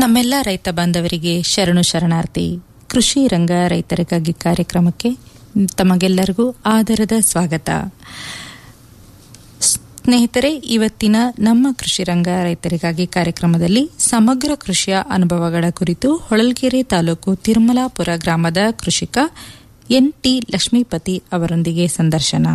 ನಮ್ಮೆಲ್ಲ ರೈತ ಬಾಂಧವರಿಗೆ ಶರಣು ಶರಣಾರ್ಥಿ ಕೃಷಿ ರಂಗ ರೈತರಿಗಾಗಿ ಕಾರ್ಯಕ್ರಮಕ್ಕೆ ತಮಗೆಲ್ಲರಿಗೂ ಆದರದ ಸ್ವಾಗತ ಸ್ನೇಹಿತರೆ ಇವತ್ತಿನ ನಮ್ಮ ಕೃಷಿ ರಂಗ ರೈತರಿಗಾಗಿ ಕಾರ್ಯಕ್ರಮದಲ್ಲಿ ಸಮಗ್ರ ಕೃಷಿಯ ಅನುಭವಗಳ ಕುರಿತು ಹೊಳಲ್ಕೆರೆ ತಾಲೂಕು ತಿರುಮಲಾಪುರ ಗ್ರಾಮದ ಕೃಷಿಕ ಎನ್ ಟಿ ಲಕ್ಷ್ಮೀಪತಿ ಅವರೊಂದಿಗೆ ಸಂದರ್ಶನ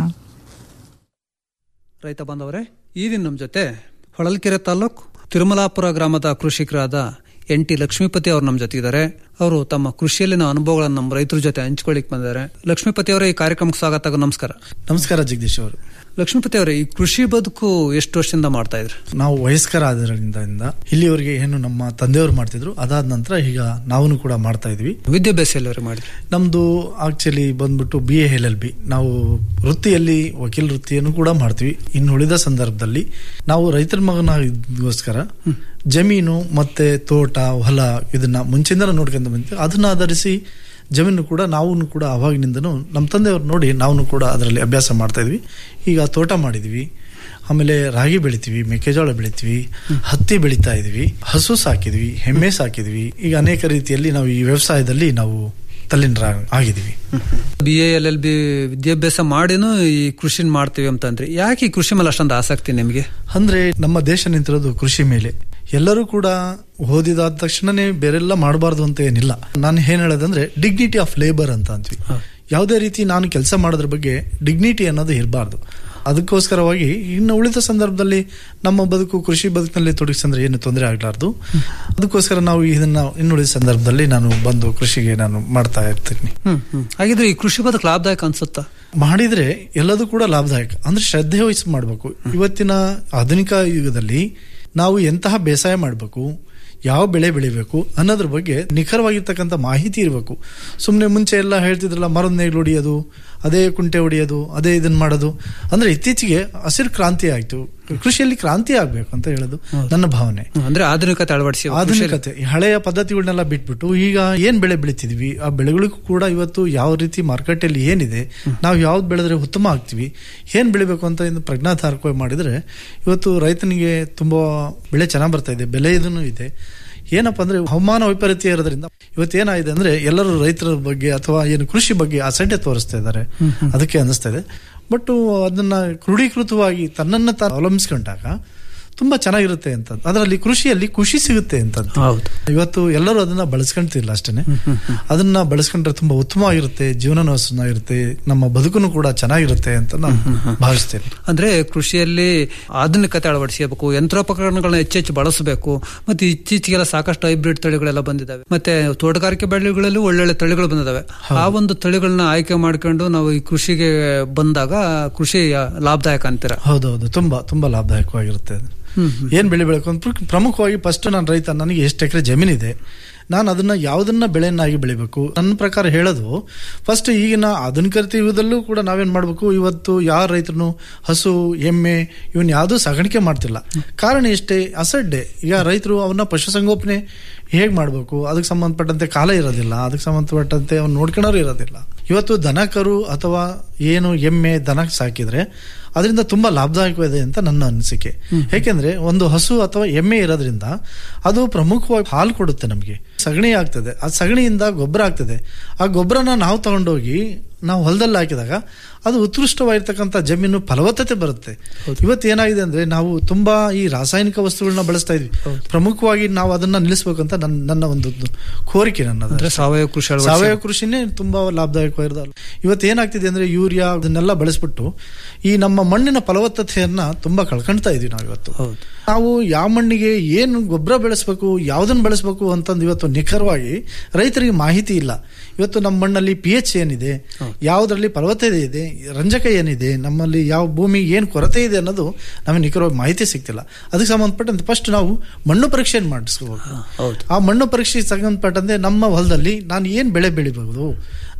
ರೈತ ಬಾಂಧವರೇ ಈ ದಿನ ನಮ್ಮ ಜೊತೆ ಹೊಳಲ್ಕೆರೆ ತಾಲೂಕು ತಿರುಮಲಾಪುರ ಗ್ರಾಮದ ಕೃಷಿಕರಾದ ಎನ್ ಟಿ ಲಕ್ಷ್ಮೀಪತಿ ಅವರು ನಮ್ಮ ಜೊತೆ ಇದ್ದಾರೆ ಅವರು ತಮ್ಮ ಕೃಷಿಯಲ್ಲಿನ ಅನುಭವಗಳನ್ನು ನಮ್ಮ ರೈತರ ಜೊತೆ ಹಂಚ್ಕೊಳ್ಳಿಕ್ ಬಂದಿದ್ದಾರೆ ಲಕ್ಷ್ಮೀಪತಿ ಅವರೇ ಈ ಕಾರ್ಯಕ್ರಮಕ್ಕೆ ಸ್ವಾಗತ ನಮಸ್ಕಾರ ನಮಸ್ಕಾರ ಜಗದೀಶ್ ಅವರು ಲಕ್ಷ್ಮೀಪತಿ ಅವರೇ ಈ ಕೃಷಿ ಬದುಕು ಎಷ್ಟು ವರ್ಷದಿಂದ ಮಾಡ್ತಾ ಇದ್ರಿ ನಾವು ವಯಸ್ಕರ ಆದ್ರಿಂದ ಇಲ್ಲಿವರೆಗೆ ಏನು ನಮ್ಮ ತಂದೆಯವರು ಮಾಡ್ತಿದ್ರು ಅದಾದ ನಂತರ ಈಗ ನಾವು ಕೂಡ ಮಾಡ್ತಾ ಇದ್ವಿ ವಿದ್ಯಾಭ್ಯಾಸ ಎಲ್ಲವರೆ ಮಾಡಿದ್ರಿ ನಮ್ದು ಆಕ್ಚುಲಿ ಬಂದ್ಬಿಟ್ಟು ಬಿ ಎಲ್ ಎಲ್ ಬಿ ನಾವು ವೃತ್ತಿಯಲ್ಲಿ ವಕೀಲ ವೃತ್ತಿಯನ್ನು ಕೂಡ ಮಾಡ್ತೀವಿ ಇನ್ನು ಉಳಿದ ಸಂದರ್ಭದಲ್ಲಿ ನಾವು ರೈತರ ಮಗನಾಗೋಸ್ಕರ ಜಮೀನು ಮತ್ತೆ ತೋಟ ಹೊಲ ಇದನ್ನ ಮುಂಚಿಂದ ನೋಡ್ಕೊಂಡು ಬಂದ್ವಿ ಅದನ್ನ ಆಧರಿಸಿ ಜಮೀನು ಕೂಡ ನಾವು ಕೂಡ ಅವಾಗಿನಿಂದನೂ ನಮ್ಮ ತಂದೆಯವ್ರು ನೋಡಿ ನಾವು ಕೂಡ ಅದರಲ್ಲಿ ಅಭ್ಯಾಸ ಮಾಡ್ತಾ ಇದ್ವಿ ಈಗ ತೋಟ ಮಾಡಿದ್ವಿ ಆಮೇಲೆ ರಾಗಿ ಬೆಳಿತೀವಿ ಮೆಕ್ಕೆಜೋಳ ಬೆಳಿತೀವಿ ಹತ್ತಿ ಬೆಳಿತಾ ಇದೀವಿ ಹಸು ಸಾಕಿದ್ವಿ ಎಮ್ಮೆ ಸಾಕಿದ್ವಿ ಈಗ ಅನೇಕ ರೀತಿಯಲ್ಲಿ ನಾವು ಈ ವ್ಯವಸಾಯದಲ್ಲಿ ನಾವು ತಲ್ಲೀನರ ಆಗಿದ್ದೀವಿ B A L L B ವಿದ್ಯಾಭ್ಯಾಸ ಮಾಡಿನೂ ಈ ಕೃಷಿ ಮಾಡ್ತೀವಿ ಅಂತಂದ್ರಿ ಯಾಕೆ ಈ ಕೃಷಿ ಮೇಲೆ ಅಷ್ಟೊಂದು ಆಸಕ್ತಿ ನಿಮಗೆ ಅಂದ್ರೆ ನಮ್ಮ ದೇಶ ನಿಂತಿರೋದು ಕೃಷಿ ಮೇಲೆ ಎಲ್ಲರೂ ಕೂಡ ಓದಿದಾದ ತಕ್ಷಣನೇ ಬೇರೆಲ್ಲ ಮಾಡಬಾರ್ದು ಅಂತ ಏನಿಲ್ಲ ನಾನು ಏನ್ ಹೇಳೋದಂದ್ರೆ ಡಿಗ್ನಿಟಿ ಆಫ್ ಲೇಬರ್ ಅಂತ ಅಂತೀವಿ ಯಾವುದೇ ರೀತಿ ನಾನು ಕೆಲಸ ಮಾಡೋದ್ರ ಬಗ್ಗೆ ಡಿಗ್ನಿಟಿ ಅನ್ನೋದು ಇರಬಾರ್ದು ಅದಕ್ಕೋಸ್ಕರವಾಗಿ ಇನ್ನು ಉಳಿದ ಸಂದರ್ಭದಲ್ಲಿ ನಮ್ಮ ಬದುಕು ಕೃಷಿ ಬದುಕಿನಲ್ಲಿ ತೊಡಗಿಸಂದ್ರೆ ಏನು ತೊಂದರೆ ಆಗ್ಲಾರ್ದು ಅದಕ್ಕೋಸ್ಕರ ನಾವು ಇದನ್ನ ಇನ್ನುಳಿದ ಸಂದರ್ಭದಲ್ಲಿ ನಾನು ಬಂದು ಕೃಷಿಗೆ ನಾನು ಮಾಡ್ತಾ ಇರ್ತೀನಿ ಹ್ಮ್ ಹ್ಮ್ ಹಾಗಿದ್ರೆ ಈ ಕೃಷಿ ಬದುಕು ಲಾಭದಾಯಕ ಅನ್ಸುತ್ತಾ ಮಾಡಿದ್ರೆ ಎಲ್ಲದೂ ಕೂಡ ಲಾಭದಾಯಕ ಅಂದ್ರೆ ಶ್ರದ್ಧೆ ವಹಿಸಿ ಮಾಡಬೇಕು ಇವತ್ತಿನ ಆಧುನಿಕ ಯುಗದಲ್ಲಿ ನಾವು ಎಂತಹ ಬೇಸಾಯ ಮಾಡಬೇಕು ಯಾವ ಬೆಳೆ ಬೆಳಿಬೇಕು ಅನ್ನೋದ್ರ ಬಗ್ಗೆ ನಿಖರವಾಗಿರ್ತಕ್ಕಂಥ ಮಾಹಿತಿ ಇರಬೇಕು ಸುಮ್ಮನೆ ಮುಂಚೆ ಎಲ್ಲ ಹೇಳ್ತಿದ್ರಲ್ಲ ಮರದ ನೇಗ್ಲು ಹೊಡಿಯೋದು ಅದೇ ಕುಂಟೆ ಹೊಡಿಯೋದು ಅದೇ ಇದನ್ನ ಮಾಡೋದು ಅಂದ್ರೆ ಇತ್ತೀಚೆಗೆ ಹಸಿರು ಕ್ರಾಂತಿ ಆಯ್ತು ಕೃಷಿಯಲ್ಲಿ ಕ್ರಾಂತಿ ಆಗ್ಬೇಕು ಅಂತ ಹೇಳೋದು ನನ್ನ ಭಾವನೆ ಅಂದ್ರೆ ಆಧುನಿಕತೆ ಅಳವಡಿಸಿ ಆಧುನಿಕತೆ ಈ ಹಳೆಯ ಪದ್ಧತಿಗಳನ್ನೆಲ್ಲ ಬಿಟ್ಬಿಟ್ಟು ಈಗ ಏನ್ ಬೆಳೆ ಬೆಳಿತಿದ್ವಿ ಆ ಬೆಳೆಗಳಿಗೂ ಕೂಡ ಇವತ್ತು ಯಾವ ರೀತಿ ಮಾರ್ಕೆಟಲ್ಲಿ ಏನಿದೆ ನಾವು ಯಾವ್ದು ಬೆಳೆದ್ರೆ ಉತ್ತಮ ಆಗ್ತೀವಿ ಏನ್ ಬೆಳಿಬೇಕು ಅಂತ ಇನ್ನು ಪ್ರಜ್ಞಾಧಾರಕವಾಗಿ ಮಾಡಿದ್ರೆ ಇವತ್ತು ರೈತನಿಗೆ ತುಂಬಾ ಬೆಳೆ ಚೆನ್ನಾಗಿ ಬರ್ತಾ ಇದೆ ಬೆಲೆ ಇದನ್ನು ಇದೆ ಏನಪ್ಪಾ ಅಂದ್ರೆ ಹವಾಮಾನ ವೈಪರೀತ್ಯ ಇರೋದ್ರಿಂದ ಇವತ್ತೇನಾಗಿದೆ ಅಂದ್ರೆ ಎಲ್ಲರೂ ರೈತರ ಬಗ್ಗೆ ಅಥವಾ ಏನು ಕೃಷಿ ಬಗ್ಗೆ ಅಸಡ್ಡೆ ತೋರಿಸ್ತಾ ಇದ್ದಾರೆ ಅದಕ್ಕೆ ಅನಿಸ್ತಾ ಇದೆ ಬಟ್ ಅದನ್ನ ಕ್ರೋಢೀಕೃತವಾಗಿ ತನ್ನನ್ನ ತಾನು ಅವಲಂಬಿಸ್ಕೊಂಡಾಗ ತುಂಬಾ ಚೆನ್ನಾಗಿರುತ್ತೆ ಅಂತ ಅದರಲ್ಲಿ ಕೃಷಿಯಲ್ಲಿ ಖುಷಿ ಸಿಗುತ್ತೆ ಅಂತ ಹೌದು ಇವತ್ತು ಎಲ್ಲರೂ ಅದನ್ನ ಬಳಸ್ಕೊಂತಿಲ್ಲ ಅಷ್ಟೇನೆ ಅದನ್ನ ಬಳಸ್ಕೊಂಡ್ರೆ ತುಂಬಾ ಉತ್ತಮವಾಗಿರುತ್ತೆ ಜೀವನ ಚೆನ್ನಾಗಿರುತ್ತೆ ನಮ್ಮ ಬದುಕನ್ನು ಕೂಡ ಚೆನ್ನಾಗಿರುತ್ತೆ ಅಂತ ನಾನು ಭಾವಿಸ್ತೇನೆ ಅಂದ್ರೆ ಕೃಷಿಯಲ್ಲಿ ಆಧುನಿಕತೆ ಅಳವಡಿಸಬೇಕು ಯಂತ್ರೋಪಕರಣಗಳನ್ನ ಹೆಚ್ಚೆಚ್ಚು ಬಳಸಬೇಕು ಮತ್ತೆ ಇತ್ತೀಚೆಗೆಲ್ಲ ಸಾಕಷ್ಟು ಹೈಬ್ರಿಡ್ ತಳಿಗಳೆಲ್ಲ ಬಂದಿದ್ದಾವೆ ಮತ್ತೆ ತೋಟಗಾರಿಕೆ ಬೆಳೆಗಳಲ್ಲಿ ಒಳ್ಳೊಳ್ಳೆ ತಳಿಗಳು ಬಂದಿದ್ದಾವೆ ಆ ಒಂದು ತಳಿಗಳನ್ನ ಆಯ್ಕೆ ಮಾಡ್ಕೊಂಡು ನಾವು ಈ ಕೃಷಿಗೆ ಬಂದಾಗ ಕೃಷಿ ಲಾಭದಾಯಕ ಅಂತೀರ ಹೌದೌದು ತುಂಬಾ ತುಂಬಾ ಲಾಭದಾಯಕವಾಗಿರುತ್ತೆ ಅದು. ಏನ್ ಬೆಳೆ ಬೆಳಕು ಅಂತ ಪ್ರಮುಖವಾಗಿ ಫಸ್ಟ್ ನಾನು ರೈತ ನನಗೆ ಎಷ್ಟು ಎಕರೆ ಜಮೀನಿದೆ ನಾನು ಅದನ್ನ ಯಾವುದನ್ನ ಬೆಳೆಯನ್ನಾಗಿ ಬೆಳಿಬೇಕು ನನ್ನ ಪ್ರಕಾರ ಹೇಳೋದು ಫಸ್ಟ್ ಈಗಿನ ಆಧುನಿಕತೆ ಯುಗದಲ್ಲೂ ಕೂಡ ನಾವೇನ್ ಮಾಡ್ಬೇಕು ಇವತ್ತು ಯಾರ ರೈತರು ಹಸು ಎಮ್ಮೆ ಇವನ್ ಯಾವ್ದು ಸಾಗಾಣಿಕೆ ಮಾಡ್ತಿಲ್ಲ ಕಾರಣ ಎಷ್ಟೇ ಅಸಡ್ಡೆ ಈಗ ರೈತರು ಅವನ್ನ ಪಶುಸಂಗೋಪನೆ ಹೇಗ್ ಮಾಡ್ಬೇಕು ಅದಕ್ಕೆ ಸಂಬಂಧಪಟ್ಟಂತೆ ಕಾಲ ಇರೋದಿಲ್ಲ ಅದಕ್ಕೆ ಸಂಬಂಧಪಟ್ಟಂತೆ ಅವ್ನು ನೋಡ್ಕೊಳ್ಳೋರು ಇರೋದಿಲ್ಲ ಇವತ್ತು ದನ ಕರು ಅಥವಾ ಏನು ಎಮ್ಮೆ ದನ ಸಾಕಿದ್ರೆ ಅದರಿಂದ ತುಂಬಾ ಲಾಭದಾಯಕವಿದೆ ಅಂತ ನನ್ನ ಅನಿಸಿಕೆ ಯಾಕೆಂದ್ರೆ ಒಂದು ಹಸು ಅಥವಾ ಎಮ್ಮೆ ಇರೋದ್ರಿಂದ ಅದು ಪ್ರಮುಖವಾಗಿ ಹಾಲು ಕೊಡುತ್ತೆ ನಮಗೆ ಸಗಣಿ ಆಗ್ತದೆ ಆ ಸಗಣಿಯಿಂದ ಗೊಬ್ಬರ ಆಗ್ತದೆ ಆ ಗೊಬ್ಬರನ ನಾವು ತಗೊಂಡೋಗಿ ನಾವು ಹೊಲದಲ್ಲಿ ಹಾಕಿದಾಗ ಅದು ಉತ್ಕೃಷ್ಟವಾಗಿರ್ತಕ್ಕಂಥ ಜಮೀನು ಫಲವತ್ತತೆ ಬರುತ್ತೆ ಇವತ್ತು ಏನಾಗಿದೆ ಅಂದ್ರೆ ನಾವು ತುಂಬಾ ಈ ರಾಸಾಯನಿಕ ವಸ್ತುಗಳನ್ನ ಬಳಸ್ತಾ ಇದ್ವಿ ಪ್ರಮುಖವಾಗಿ ನಾವು ಅದನ್ನ ನಿಲ್ಲಿಸಬೇಕಂತ ನನ್ನ ನನ್ನ ಒಂದು ಕೋರಿಕೆ ನನ್ನದು ಅಂದ್ರೆ ಸಾವಯವ ಕೃಷಿ ಅಳವಡಿಸಿ ಸಾವಯವ ಕೃಷಿನೇ ತುಂಬಾ ಲಾಭದಾಯಕವಾಗಿರೋದಲ್ಲ ಇವತ್ತು ಏನಾಗ್ತಿದೆ ಅಂದ್ರೆ ಯೂರಿಯಾ ಅದನ್ನೆಲ್ಲ ಬಳಸ್ಬಿಟ್ಟು ಈ ನಮ್ಮ ಮಣ್ಣಿನ ಫಲವತ್ತತೆಯನ್ನ ತುಂಬಾ ಕಳ್ಕೊಳ್ತಾ ಇದೀವಿ ನಾವು ಇವತ್ತು ಹೌದು ನಾವು ಯಾವ ಮಣ್ಣಿಗೆ ಏನು ಗೊಬ್ಬರ ಬೆಳೆಸಬೇಕು ಯಾವ್ದನ್ನ ಬೆಳೆಸಬೇಕು ಅಂತಂದು ಇವತ್ತು ನಿಖರವಾಗಿ ರೈತರಿಗೆ ಮಾಹಿತಿ ಇಲ್ಲ ಇವತ್ತು ನಮ್ಮ ಮಣ್ಣಲ್ಲಿ ಪಿ ಎಚ್ ಏನಿದೆ ಯಾವುದರಲ್ಲಿ ಫಲವತ್ತತೆ ಇದೆ ರಂಜಕ ಏನಿದೆ ನಮ್ಮಲ್ಲಿ ಯಾವ ಭೂಮಿ ಏನು ಕೊರತೆ ಇದೆ ಅನ್ನೋದು ನಮಗೆ ನಿಖರವಾಗಿ ಮಾಹಿತಿ ಸಿಗ್ತಿಲ್ಲ ಅದಕ್ಕೆ ಸಂಬಂಧಪಟ್ಟಂತೆ ಫಸ್ಟ್ ನಾವು ಮಣ್ಣು ಪರೀಕ್ಷೆಯನ್ನು ಮಾಡಿಸ್ಕೋಬೇಕು ಹೌದು ಆ ಮಣ್ಣು ಪರೀಕ್ಷೆಗೆ ಸಂಬಂಧಪಟ್ಟಂತೆ ನಮ್ಮ ಹೊಲದಲ್ಲಿ ನಾನು ಏನು ಬೆಳೆ ಬೆಳಿಬಹುದು ನಮ್ಮ ಭೂಮಿ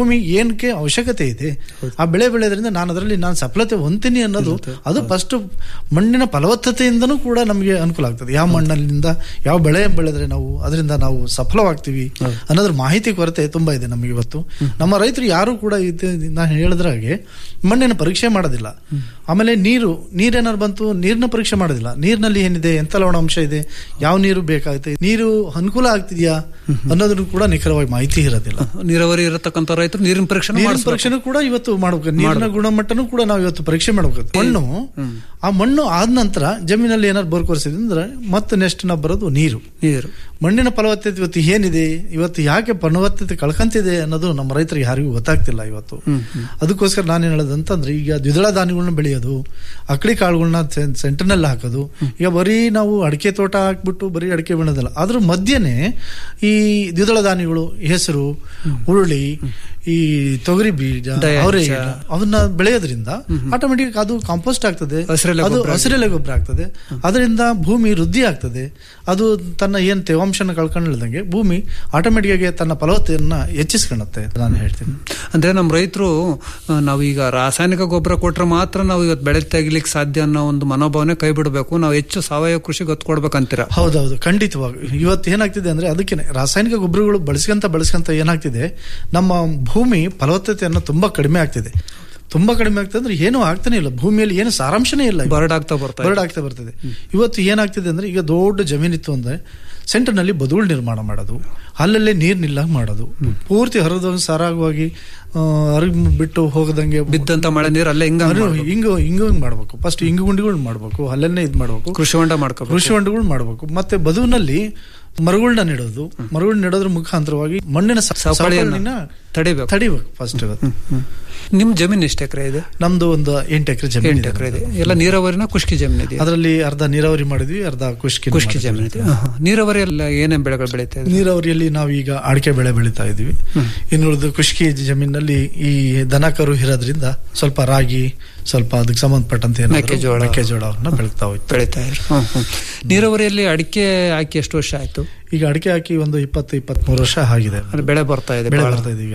ಭೂಮಿ ಏನಕ್ಕೆ ಅವಶ್ಯಕತೆ ಇದೆ ಆ ಬೆಳೆ ಬೆಳೆಯೋದ್ರಿಂದ ನಾನು ಅದರಲ್ಲಿ ನಾನು ಸಫಲತೆ ಹೊಂತೀನಿ ಅನ್ನೋದು ಅದು ಫಸ್ಟ್ ಮಣ್ಣಿನ ಫಲವತ್ತತೆಯಿಂದನೂ ಕೂಡ ನಮಗೆ ಅನುಕೂಲ ಆಗ್ತದೆ ಯಾವ ಮಣ್ಣಲ್ಲಿಂದ ಯಾವ ಬೆಳೆ ಬೆಳೆದ್ರೆ ನಾವು ಅದರಿಂದ ನಾವು ಸಫಲವಾಗ್ತೀವಿ ಅನ್ನೋದ್ರ ಮಾಹಿತಿ ಕೊರತೆ ತುಂಬಾ ಇದೆ ನಮಗೆ ಇವತ್ತು ನಮ್ಮ ರೈತರು ಯಾರು ಕೂಡ ನಾನು ಹೇಳಿದ್ರ ಹಾಗೆ ಮಣ್ಣಿನ ಪರೀಕ್ಷೆ ಮಾಡೋದಿಲ್ಲ ಆಮೇಲೆ ನೀರು ನೀರೇನಾದ್ರು ಬಂತು ನೀರಿನ ಪರೀಕ್ಷೆ ಮಾಡೋದಿಲ್ಲ ನೀರಿನಲ್ಲಿ ಏನಿದೆ ಎಂತ ಲವಣಾಂಶ ಇದೆ ಯಾವ ನೀರು ಬೇಕಾಗುತ್ತೆ ನೀರು ಅನುಕೂಲ ಆಗ್ತಿದ್ಯಾ ಅನ್ನೋದನ್ನು ಕೂಡ ನಿಖರವಾಗಿ ಮಾಹಿತಿ ಇರೋದಿಲ್ಲ ನೀರಾವರಿ ಇರತಕ್ಕಂತ ರೈತರು ನೀರಿನ ಪರೀಕ್ಷೆ ನೀರಿನ ಪರೀಕ್ಷೆನೂ ಕೂಡ ಇವತ್ತು ಮಾಡ್ಬೇಕು ನೀರಿನ ಗುಣಮಟ್ಟನೂ ಕೂಡ ನಾವು ಇವತ್ತು ಪರೀಕ್ಷೆ ಮಾಡ್ಬೇಕು ಮಣ್ಣು ಆ ಮಣ್ಣು ಆದ ನಂತರ ಜಮೀನಲ್ಲಿ ಏನಾದ್ರು ಬೋರ್ಕೊರ್ಸಿದ್ರೆ ಅಂದ್ರೆ ಮತ್ತೆ ನೆಕ್ಸ್ಟ್ ನಾವು ಬರೋದು ನೀರು ನೀರು ಮಣ್ಣಿನ ಫಲವತ್ತತೆ ಇವತ್ತು ಏನಿದೆ ಇವತ್ತು ಯಾಕೆ ಫಲವತ್ತತೆ ಕಳ್ಕಂತಿದೆ ಅನ್ನೋದು ನಮ್ಮ ರೈತರಿಗೆ ಯಾರಿಗೂ ಗೊತ್ತಾಗ್ತಿಲ್ಲ ಇವತ್ತು ಅದಕ್ಕೋಸ್ಕರ ನಾನೇನು ಹೇಳೋದು ಅಂತಂದ್ರೆ ಈಗ ದ್ವಿದಳ ಧಾನ್ಯಗಳನ್ನ ಬೆಳೆಯೋದು ಅಕ್ಕಡಿ ಕಾಳುಗಳನ್ನ ಸೆಂಟರ್ನಲ್ಲಿ ಹಾಕೋದು ಈಗ ಬರೀ ನಾವು ಅಡಿಕೆ ತೋಟ ಹಾಕ್ಬಿಟ್ಟು ಬರೀ ಅಡಿಕೆ ಬೆಳೆಯೋದಲ್ಲ ಅದ್ರ ಮಧ್ಯೆನೆ ಈ ದ್ವಿದಳ ಧಾನ್ಯಗಳು ಹೆಸರು ಹುರುಳಿ ಈ ತೊಗರಿ ಬೀಜ ಅವರೇ ಅವನ್ನ ಬೆಳೆಯೋದ್ರಿಂದ ಆಟೋಮೆಟಿಕ್ ಅದು ಕಾಂಪೋಸ್ಟ್ ಆಗ್ತದೆ ಹಸಿರೆಲೆ ಅದು ಹಸಿರೆಲೆ ಗೊಬ್ಬರ ಆಗ್ತದೆ ಅದರಿಂದ ಭೂಮಿ ವೃದ್ಧಿ ಆಗ್ತದೆ ಅದು ತನ್ನ ಏನ್ ತೇವಾಂಶನ ಕಳ್ಕೊಂಡಿಲ್ದಂಗೆ ಭೂಮಿ ಆಟೋಮೆಟಿಕ್ ಆಗಿ ತನ್ನ ಫಲವತ್ತೆಯನ್ನ ಹೆಚ್ಚಿಸ್ಕೊಳ್ಳುತ್ತೆ ನಾನು ಹೇಳ್ತೀನಿ ಅಂದ್ರೆ ನಮ್ಮ ರೈತರು ನಾವೀಗ ರಾಸಾಯನಿಕ ಗೊಬ್ಬರ ಕೊಟ್ರೆ ಮಾತ್ರ ನಾವು ಇವತ್ತು ಬೆಳೆ ತೆಗಿಲಿಕ್ಕೆ ಸಾಧ್ಯ ಅನ್ನೋ ಒಂದು ಮನೋಭಾವನೆ ಕೈ ಬಿಡಬೇಕು ನಾವು ಹೆಚ್ಚು ಸಾವಯವ ಕೃಷಿಗೆ ಒತ್ತು ಕೊಡ್ಬೇಕಂತೀರ ಹೌದೌದು ಖಂಡಿತವಾಗಿ ಇವತ್ತು ಏನಾಗ್ತಿದೆ ಅಂದ್ರೆ ಅದಕ್ಕೆ ರಾಸಾಯನಿಕ ಗೊಬ್ಬರಗಳು ಬಳಸ್ಕೊಂತ ಬಳಸ್ಕೊಂತ ಏನಾಗ್ತಿದೆ ನಮ್ಮ ಭೂಮಿ ಫಲವತ್ತತೆಯನ್ನು ತುಂಬಾ ಕಡಿಮೆ ಆಗ್ತಿದೆ ತುಂಬಾ ಕಡಿಮೆ ಆಗ್ತದೆ ಅಂದ್ರೆ ಏನು ಆಗ್ತಾನೆ ಇಲ್ಲ ಭೂಮಿಯಲ್ಲಿ ಏನು ಸಾರಾಂಶನೇ ಇಲ್ಲ ಬರಡ್ ಆಗ್ತಾ ಬರ್ತಾ ಬರಡ್ ಆಗ್ತಾ ಬರ್ತದೆ ಇವತ್ತು ಏನಾಗ್ತಿದೆ ಅಂದ್ರೆ ಈಗ ದೊಡ್ಡ ಜಮೀನಿತ್ತು ಅಂದ್ರೆ ಸೆಂಟರ್ ನಲ್ಲಿ ಬದುಗಳು ನಿರ್ಮಾಣ ಮಾಡೋದು ಅಲ್ಲಲ್ಲೇ ನೀರ್ ನಿಲ್ಲಾಗ ಮಾಡೋದು ಪೂರ್ತಿ ಹರಿದ ಸಾರಾಗವಾಗಿ ಹರಿಗ್ ಬಿಟ್ಟು ಹೋಗದಂಗೆ ಬಿದ್ದಂತ ಮಳೆ ನೀರು ಅಲ್ಲೇ ಹಿಂಗ ಹಿಂಗ ಹಿಂಗ ಮಾಡ್ಬೇಕು ಫಸ್ಟ್ ಹಿಂಗು ಗುಂಡಿಗಳು ಮಾಡ್ಬೇಕು ಅಲ್ಲೇ ಇದ್ ಮಾಡ್ಬೇಕು ಕೃಷಿ ಹೊಂಡ ಮಾಡ್ಕೋಬೇಕು ಕೃಷಿ ಹೊಂಡಗಳು ಮಾಡ್ಬೇಕು ಮತ್ತೆ ಬದುವಿನಲ್ಲಿ ಮರಗಳನ್ನ ನೆಡೋದು ಮರಗಳನ್ನ ನೆಡೋದ್ರ ಮುಖಾಂತರವಾಗಿ ಮಣ್ಣಿನ ಸವಕಳಿಯನ್ನ ತಡಿಬೇಕು ತಡಿಬೇಕು ಫಸ್ಟ್ ನಿಮ್ ಜಮೀನ್ ಎಷ್ಟು ಎಕರೆ ಇದೆ ನಮ್ದು ಒಂದು ಎಂಟು ಎಕರೆ ಜಮೀನು ಎಂಟು ಎಕರೆ ಇದೆ ಎಲ್ಲ ನೀರಾವರಿನ ಖುಷ್ಕಿ ಜಮೀನು ಇದೆ ಅದರಲ್ಲಿ ಅರ್ಧ ನೀರಾವರಿ ಮಾಡಿದ್ವಿ ಅರ್ಧ ಖುಷ್ಕಿ ಖುಷ್ಕಿ ಜಮೀನು ಇದೆ ನೀರಾವರಿ ಎಲ್ಲ ಏನೇನ್ ಬೆಳೆಗಳು ಬೆಳೀತಾ ಇದೆ ನೀರಾವರಿಯಲ್ಲಿ ನಾವು ಈಗ ಅಡಿಕೆ ಬೆಳೆ ಬೆಳೀತಾ ಇದೀವಿ ಇನ್ನುಳಿದ ಖುಷ್ಕಿ ಜಮೀನಲ್ಲಿ ಈ ದನ ಕರು ಇರೋದ್ರಿಂದ ಸ್ವಲ್ಪ ರಾಗಿ ಸ್ವಲ್ಪ ಅದಕ್ಕೆ ಸಂಬಂಧಪಟ್ಟಂತೆ ಮೆಕ್ಕೆಜೋಳ ಮೆಕ್ಕೆಜೋಳವನ್ನ ಬೆಳೀತಾ ಹೋಯ್ತು ಬೆಳೀತಾ ಇದ್ರು ನೀರಾವರಿಯಲ್ಲಿ ಅಡಿಕೆ ಹಾಕಿ ಎಷ್ಟು ವರ್ಷ ಆಯ್ತು ಈಗ ಅಡಿಕೆ ಹಾಕಿ ಒಂದು ಇಪ್ಪತ್ತು ಇಪ್ಪತ್ತ್ ಮೂರು ವರ್ಷ ಆಗಿದೆ ಬೆಳೆ ಬರ್ತಾ ಇದೆ ಬೆಳೆ ಬರ್ತಾ ಇದೆ ಈಗ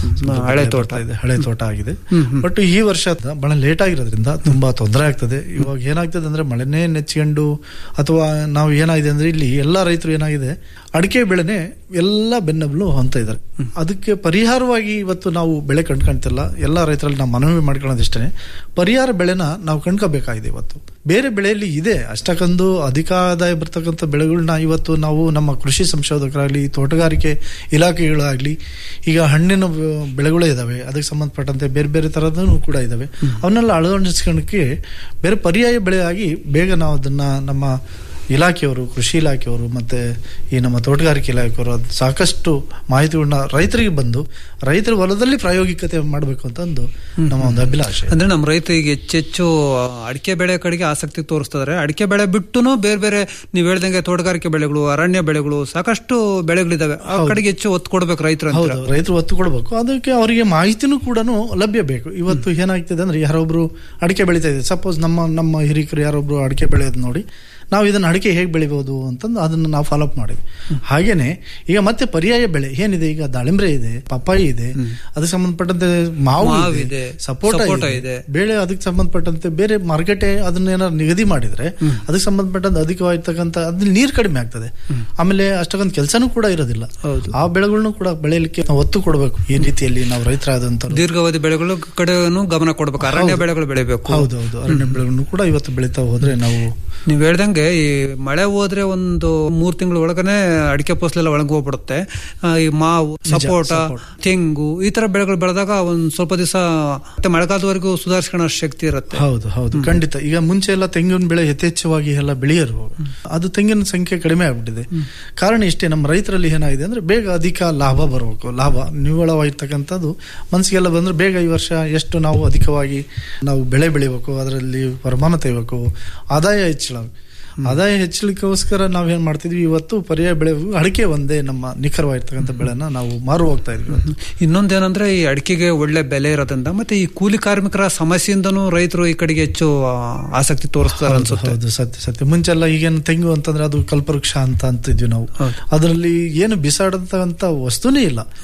ಹಳೆ ತೋಟ ಇದೆ ಹಳೆ ತೋಟ ಆಗಿದೆ ಬಟ್ ಈ ವರ್ಷ ಬಹಳ ಲೇಟ್ ಆಗಿರೋದ್ರಿಂದ ತುಂಬಾ ತೊಂದರೆ ಆಗ್ತದೆ ಇವಾಗ ಏನಾಗ್ತದೆ ಅಂದ್ರೆ ಮಳೆನೇ ನೆಚ್ಕೊಂಡು ಅಥವಾ ನಾವು ಏನಾಗಿದೆ ಅಂದ್ರೆ ಇಲ್ಲಿ ಎಲ್ಲಾ ರೈತರು ಏನಾಗಿದೆ ಅಡಿಕೆ ಬೆಳೆನೆ ಎಲ್ಲ ಬೆನ್ನಬಲು ಅಂತ ಇದ್ದಾರೆ ಅದಕ್ಕೆ ಪರಿಹಾರವಾಗಿ ಇವತ್ತು ನಾವು ಬೆಳೆ ಕಂಡ್ಕೊಂತಿಲ್ಲ ಎಲ್ಲ ರೈತರಲ್ಲಿ ನಾವು ಮನವಿ ಮಾಡ್ಕೊಳ್ಳೋದಿಷ್ಟೇ ಪರಿಹಾರ ಬೆಳೆನ ನಾವು ಕಂಡ್ಕೋಬೇಕಾಗಿದೆ ಇವತ್ತು ಬೇರೆ ಬೆಳೆಯಲ್ಲಿ ಇದೆ ಅಷ್ಟಕ್ಕೊಂದು ಅಧಿಕ ಆದಾಯ ಬರ್ತಕ್ಕಂಥ ಬೆಳೆಗಳನ್ನ ಇವತ್ತು ನಾವು ನಮ್ಮ ಕೃಷಿ ಸಂಶೋಧಕರಾಗಲಿ ತೋಟಗಾರಿಕೆ ಇಲಾಖೆಗಳಾಗಲಿ ಈಗ ಹಣ್ಣಿನ ಬೆಳೆಗಳೇ ಇದಾವೆ ಅದಕ್ಕೆ ಸಂಬಂಧಪಟ್ಟಂತೆ ಬೇರೆ ಬೇರೆ ಥರದೂ ಕೂಡ ಇದಾವೆ ಅವನ್ನೆಲ್ಲ ಅಳವಡಿಸ್ಕೊಳ್ಳೋಕ್ಕೆ ಬೇರೆ ಪರ್ಯಾಯ ಬೆಳೆಯಾಗಿ ಬೇಗ ನಾವು ಅದನ್ನ ನಮ್ಮ ಇಲಾಖೆಯವರು ಕೃಷಿ ಇಲಾಖೆಯವರು ಮತ್ತೆ ಈ ನಮ್ಮ ತೋಟಗಾರಿಕೆ ಇಲಾಖೆಯವರು ಸಾಕಷ್ಟು ಮಾಹಿತಿಗಳನ್ನ ರೈತರಿಗೆ ಬಂದು ರೈತರ ಹೊಲದಲ್ಲಿ ಪ್ರಾಯೋಗಿಕತೆ ಮಾಡಬೇಕು ಅಂತ ಒಂದು ನಮ್ಮ ಒಂದು ಅಭಿಲಾಷೆ ಅಂದ್ರೆ ನಮ್ಮ ರೈತರಿಗೆ ಹೆಚ್ಚೆಚ್ಚು ಅಡಿಕೆ ಬೆಳೆ ಕಡೆಗೆ ಆಸಕ್ತಿ ತೋರಿಸ್ತಾರೆ ಅಡಿಕೆ ಬೆಳೆ ಬಿಟ್ಟುನು ಬೇರೆ ಬೇರೆ ನೀವು ಹೇಳ್ದಂಗೆ ತೋಟಗಾರಿಕೆ ಬೆಳೆಗಳು ಅರಣ್ಯ ಬೆಳೆಗಳು ಸಾಕಷ್ಟು ಬೆಳೆಗಳಿದಾವೆ ಆ ಕಡೆಗೆ ಹೆಚ್ಚು ಒತ್ತು ಕೊಡ್ಬೇಕು ರೈತರು ಹೌದು ರೈತರು ಒತ್ತು ಕೊಡಬೇಕು ಅದಕ್ಕೆ ಅವರಿಗೆ ಮಾಹಿತಿನೂ ಕೂಡ ಲಭ್ಯ ಬೇಕು ಇವತ್ತು ಏನಾಗ್ತದೆ ಅಂದ್ರೆ ಯಾರೊಬ್ರು ಅಡಿಕೆ ಬೆಳೀತಾ ಇದೆ ಸಪೋಸ್ ನಮ್ಮ ನಮ್ಮ ಹಿರಿಕರು ಯಾರೊಬ್ರು ಅಡಿಕೆ ಬೆಳೆಯೋದು ನೋಡಿ ನಾವು ಇದನ್ನ ಅಡಿಕೆ ಹೇಗೆ ಬೆಳಿಬಹುದು ಅಂತಂದು ಅದನ್ನ ನಾವು ಫಾಲೋ ಮಾಡಿದ್ವಿ ಹಾಗೇನೆ ಈಗ ಮತ್ತೆ ಪರ್ಯಾಯ ಬೆಳೆ ಏನಿದೆ ಈಗ ದಾಳಿಂಬ್ರೆ ಇದೆ ಪಪ್ಪಾಯಿ ಇದೆ ಅದಕ್ಕೆ ಸಂಬಂಧಪಟ್ಟಂತೆ ಮಾವು ಇದೆ ಸಪೋಟ ಇದೆ ಬೆಳೆ ಅದಕ್ಕೆ ಸಂಬಂಧಪಟ್ಟಂತೆ ಬೇರೆ ಮಾರ್ಕೆಟೆ ಅದನ್ನ ಏನಾದ್ರು ನಿಗದಿ ಮಾಡಿದ್ರೆ ಅದಕ್ಕೆ ಸಂಬಂಧಪಟ್ಟಂತೆ ಅಧಿಕವಾಗಿರ್ತಕ್ಕಂಥ ಅದ್ರಲ್ಲಿ ನೀರು ಕಡಿಮೆ ಆಗ್ತದೆ ಆಮೇಲೆ ಅಷ್ಟಕ್ಕೊಂದು ಕೆಲಸನೂ ಕೂಡ ಇರೋದಿಲ್ಲ ಆ ಬೆಳೆಗಳನ್ನು ಕೂಡ ಬೆಳೆಯಲಿಕ್ಕೆ ನಾವು ಒತ್ತು ಕೊಡಬೇಕು ಈ ರೀತಿಯಲ್ಲಿ ನಾವು ರೈತರಾದಂತ ದೀರ್ಘಾವಧಿ ಬೆಳೆಗಳು ಕಡೆನೂ ಗಮನ ಕೊಡಬೇಕು ಅರಣ್ಯ ಬೆಳೆಗಳು ಬೆಳೆಬೇಕು ಹೌದೌದು ಅರಣ್ಯ ಬೆಳೆಗಳನ್ನು ಕೂಡ ಇವತ್ತು ಬೆಳೀತಾ ಹೋದ್ರೆ ನಾವು ನೀವ್ ಹೇಳ್ದಂಗೆ ಈ ಮಳೆ ಹೋದ್ರೆ ಒಂದು ಮೂರ್ ತಿಂಗಳ ಒಳಗನೆ ಅಡಿಕೆ ಫಸಲೆಲ್ಲ ಒಳಗೆ ಹೋಗ್ಬಿಡುತ್ತೆ ಈ ಮಾವು ಸಪೋಟ ತೆಂಗು ಈ ತರ ಬೆಳೆಗಳು ಬೆಳೆದಾಗ ಒಂದ್ ಸ್ವಲ್ಪ ದಿವಸ ಮತ್ತೆ ಮಳೆಗಾಲದವರೆಗೂ ಸುಧಾರಿಸ್ಕೊಳ್ಳೋ ಶಕ್ತಿ ಇರುತ್ತೆ ಹೌದು ಹೌದು ಖಂಡಿತ ಈಗ ಮುಂಚೆ ಎಲ್ಲ ತೆಂಗಿನ ಬೆಳೆ ಯಥೇಚ್ಛವಾಗಿ ಎಲ್ಲ ಬೆಳೆಯರು ಅದು ತೆಂಗಿನ ಸಂಖ್ಯೆ ಕಡಿಮೆ ಆಗ್ಬಿಟ್ಟಿದೆ ಕಾರಣ ಇಷ್ಟೇ ನಮ್ಮ ರೈತರಲ್ಲಿ ಏನಾಗಿದೆ ಅಂದ್ರೆ ಬೇಗ ಅಧಿಕ ಲಾಭ ಬರಬೇಕು ಲಾಭ ನಿವ್ವಳವಾಗಿರ್ತಕ್ಕಂಥದ್ದು ಮನಸ್ಸಿಗೆಲ್ಲ ಬಂದ್ರೆ ಬೇಗ ಈ ವರ್ಷ ಎಷ್ಟು ನಾವು ಅಧಿಕವಾಗಿ ನಾವು ಬೆಳೆ ಬೆಳಿಬೇಕು ಅದರಲ್ಲಿ ವರಮಾನ ತೆಗಿಬೇಕು ಆದಾಯ ಹೆಚ್ಚಳ ಆದಾಯ ಹೆಚ್ಚಲಿಕ್ಕೋಸ್ಕರ ನಾವ್ ಏನ್ ಮಾಡ್ತಿದ್ವಿ ಇವತ್ತು ಪರ್ಯಾಯ ಬೆಳೆ ಅಡಿಕೆ ಒಂದೇ ನಮ್ಮ ನಿಖರವಾಗಿರ್ತಕ್ಕಂಥ ಬೆಳೆನ ನಾವು ಮಾರು ಹೋಗ್ತಾ ಇದ್ವಿ ಇನ್ನೊಂದೇನಂದ್ರೆ ಈ ಅಡಿಕೆಗೆ ಒಳ್ಳೆ ಬೆಲೆ ಇರೋದ್ರಿಂದ ಮತ್ತೆ ಈ ಕೂಲಿ ಕಾರ್ಮಿಕರ ಸಮಸ್ಯೆಯಿಂದನೂ ರೈತರು ಈ ಕಡೆಗೆ ಹೆಚ್ಚು ಆಸಕ್ತಿ ತೋರಿಸ್ತಾರೆ ಅನ್ಸುತ್ತೆ ಹೌದು ಸತ್ಯ ಸತ್ಯ ಮುಂಚೆಲ್ಲ ಈಗೇನು ತೆಂಗು ಅಂತಂದ್ರೆ ಅದು ಕಲ್ಪವೃಕ್ಷ ಅಂತ ಅಂತಿದ್ವಿ ನಾವು ಅದರಲ್ಲಿ ಏನು ಬಿಸಾಡಂತ ವಸ್ತುನೇ ಇಲ್ಲ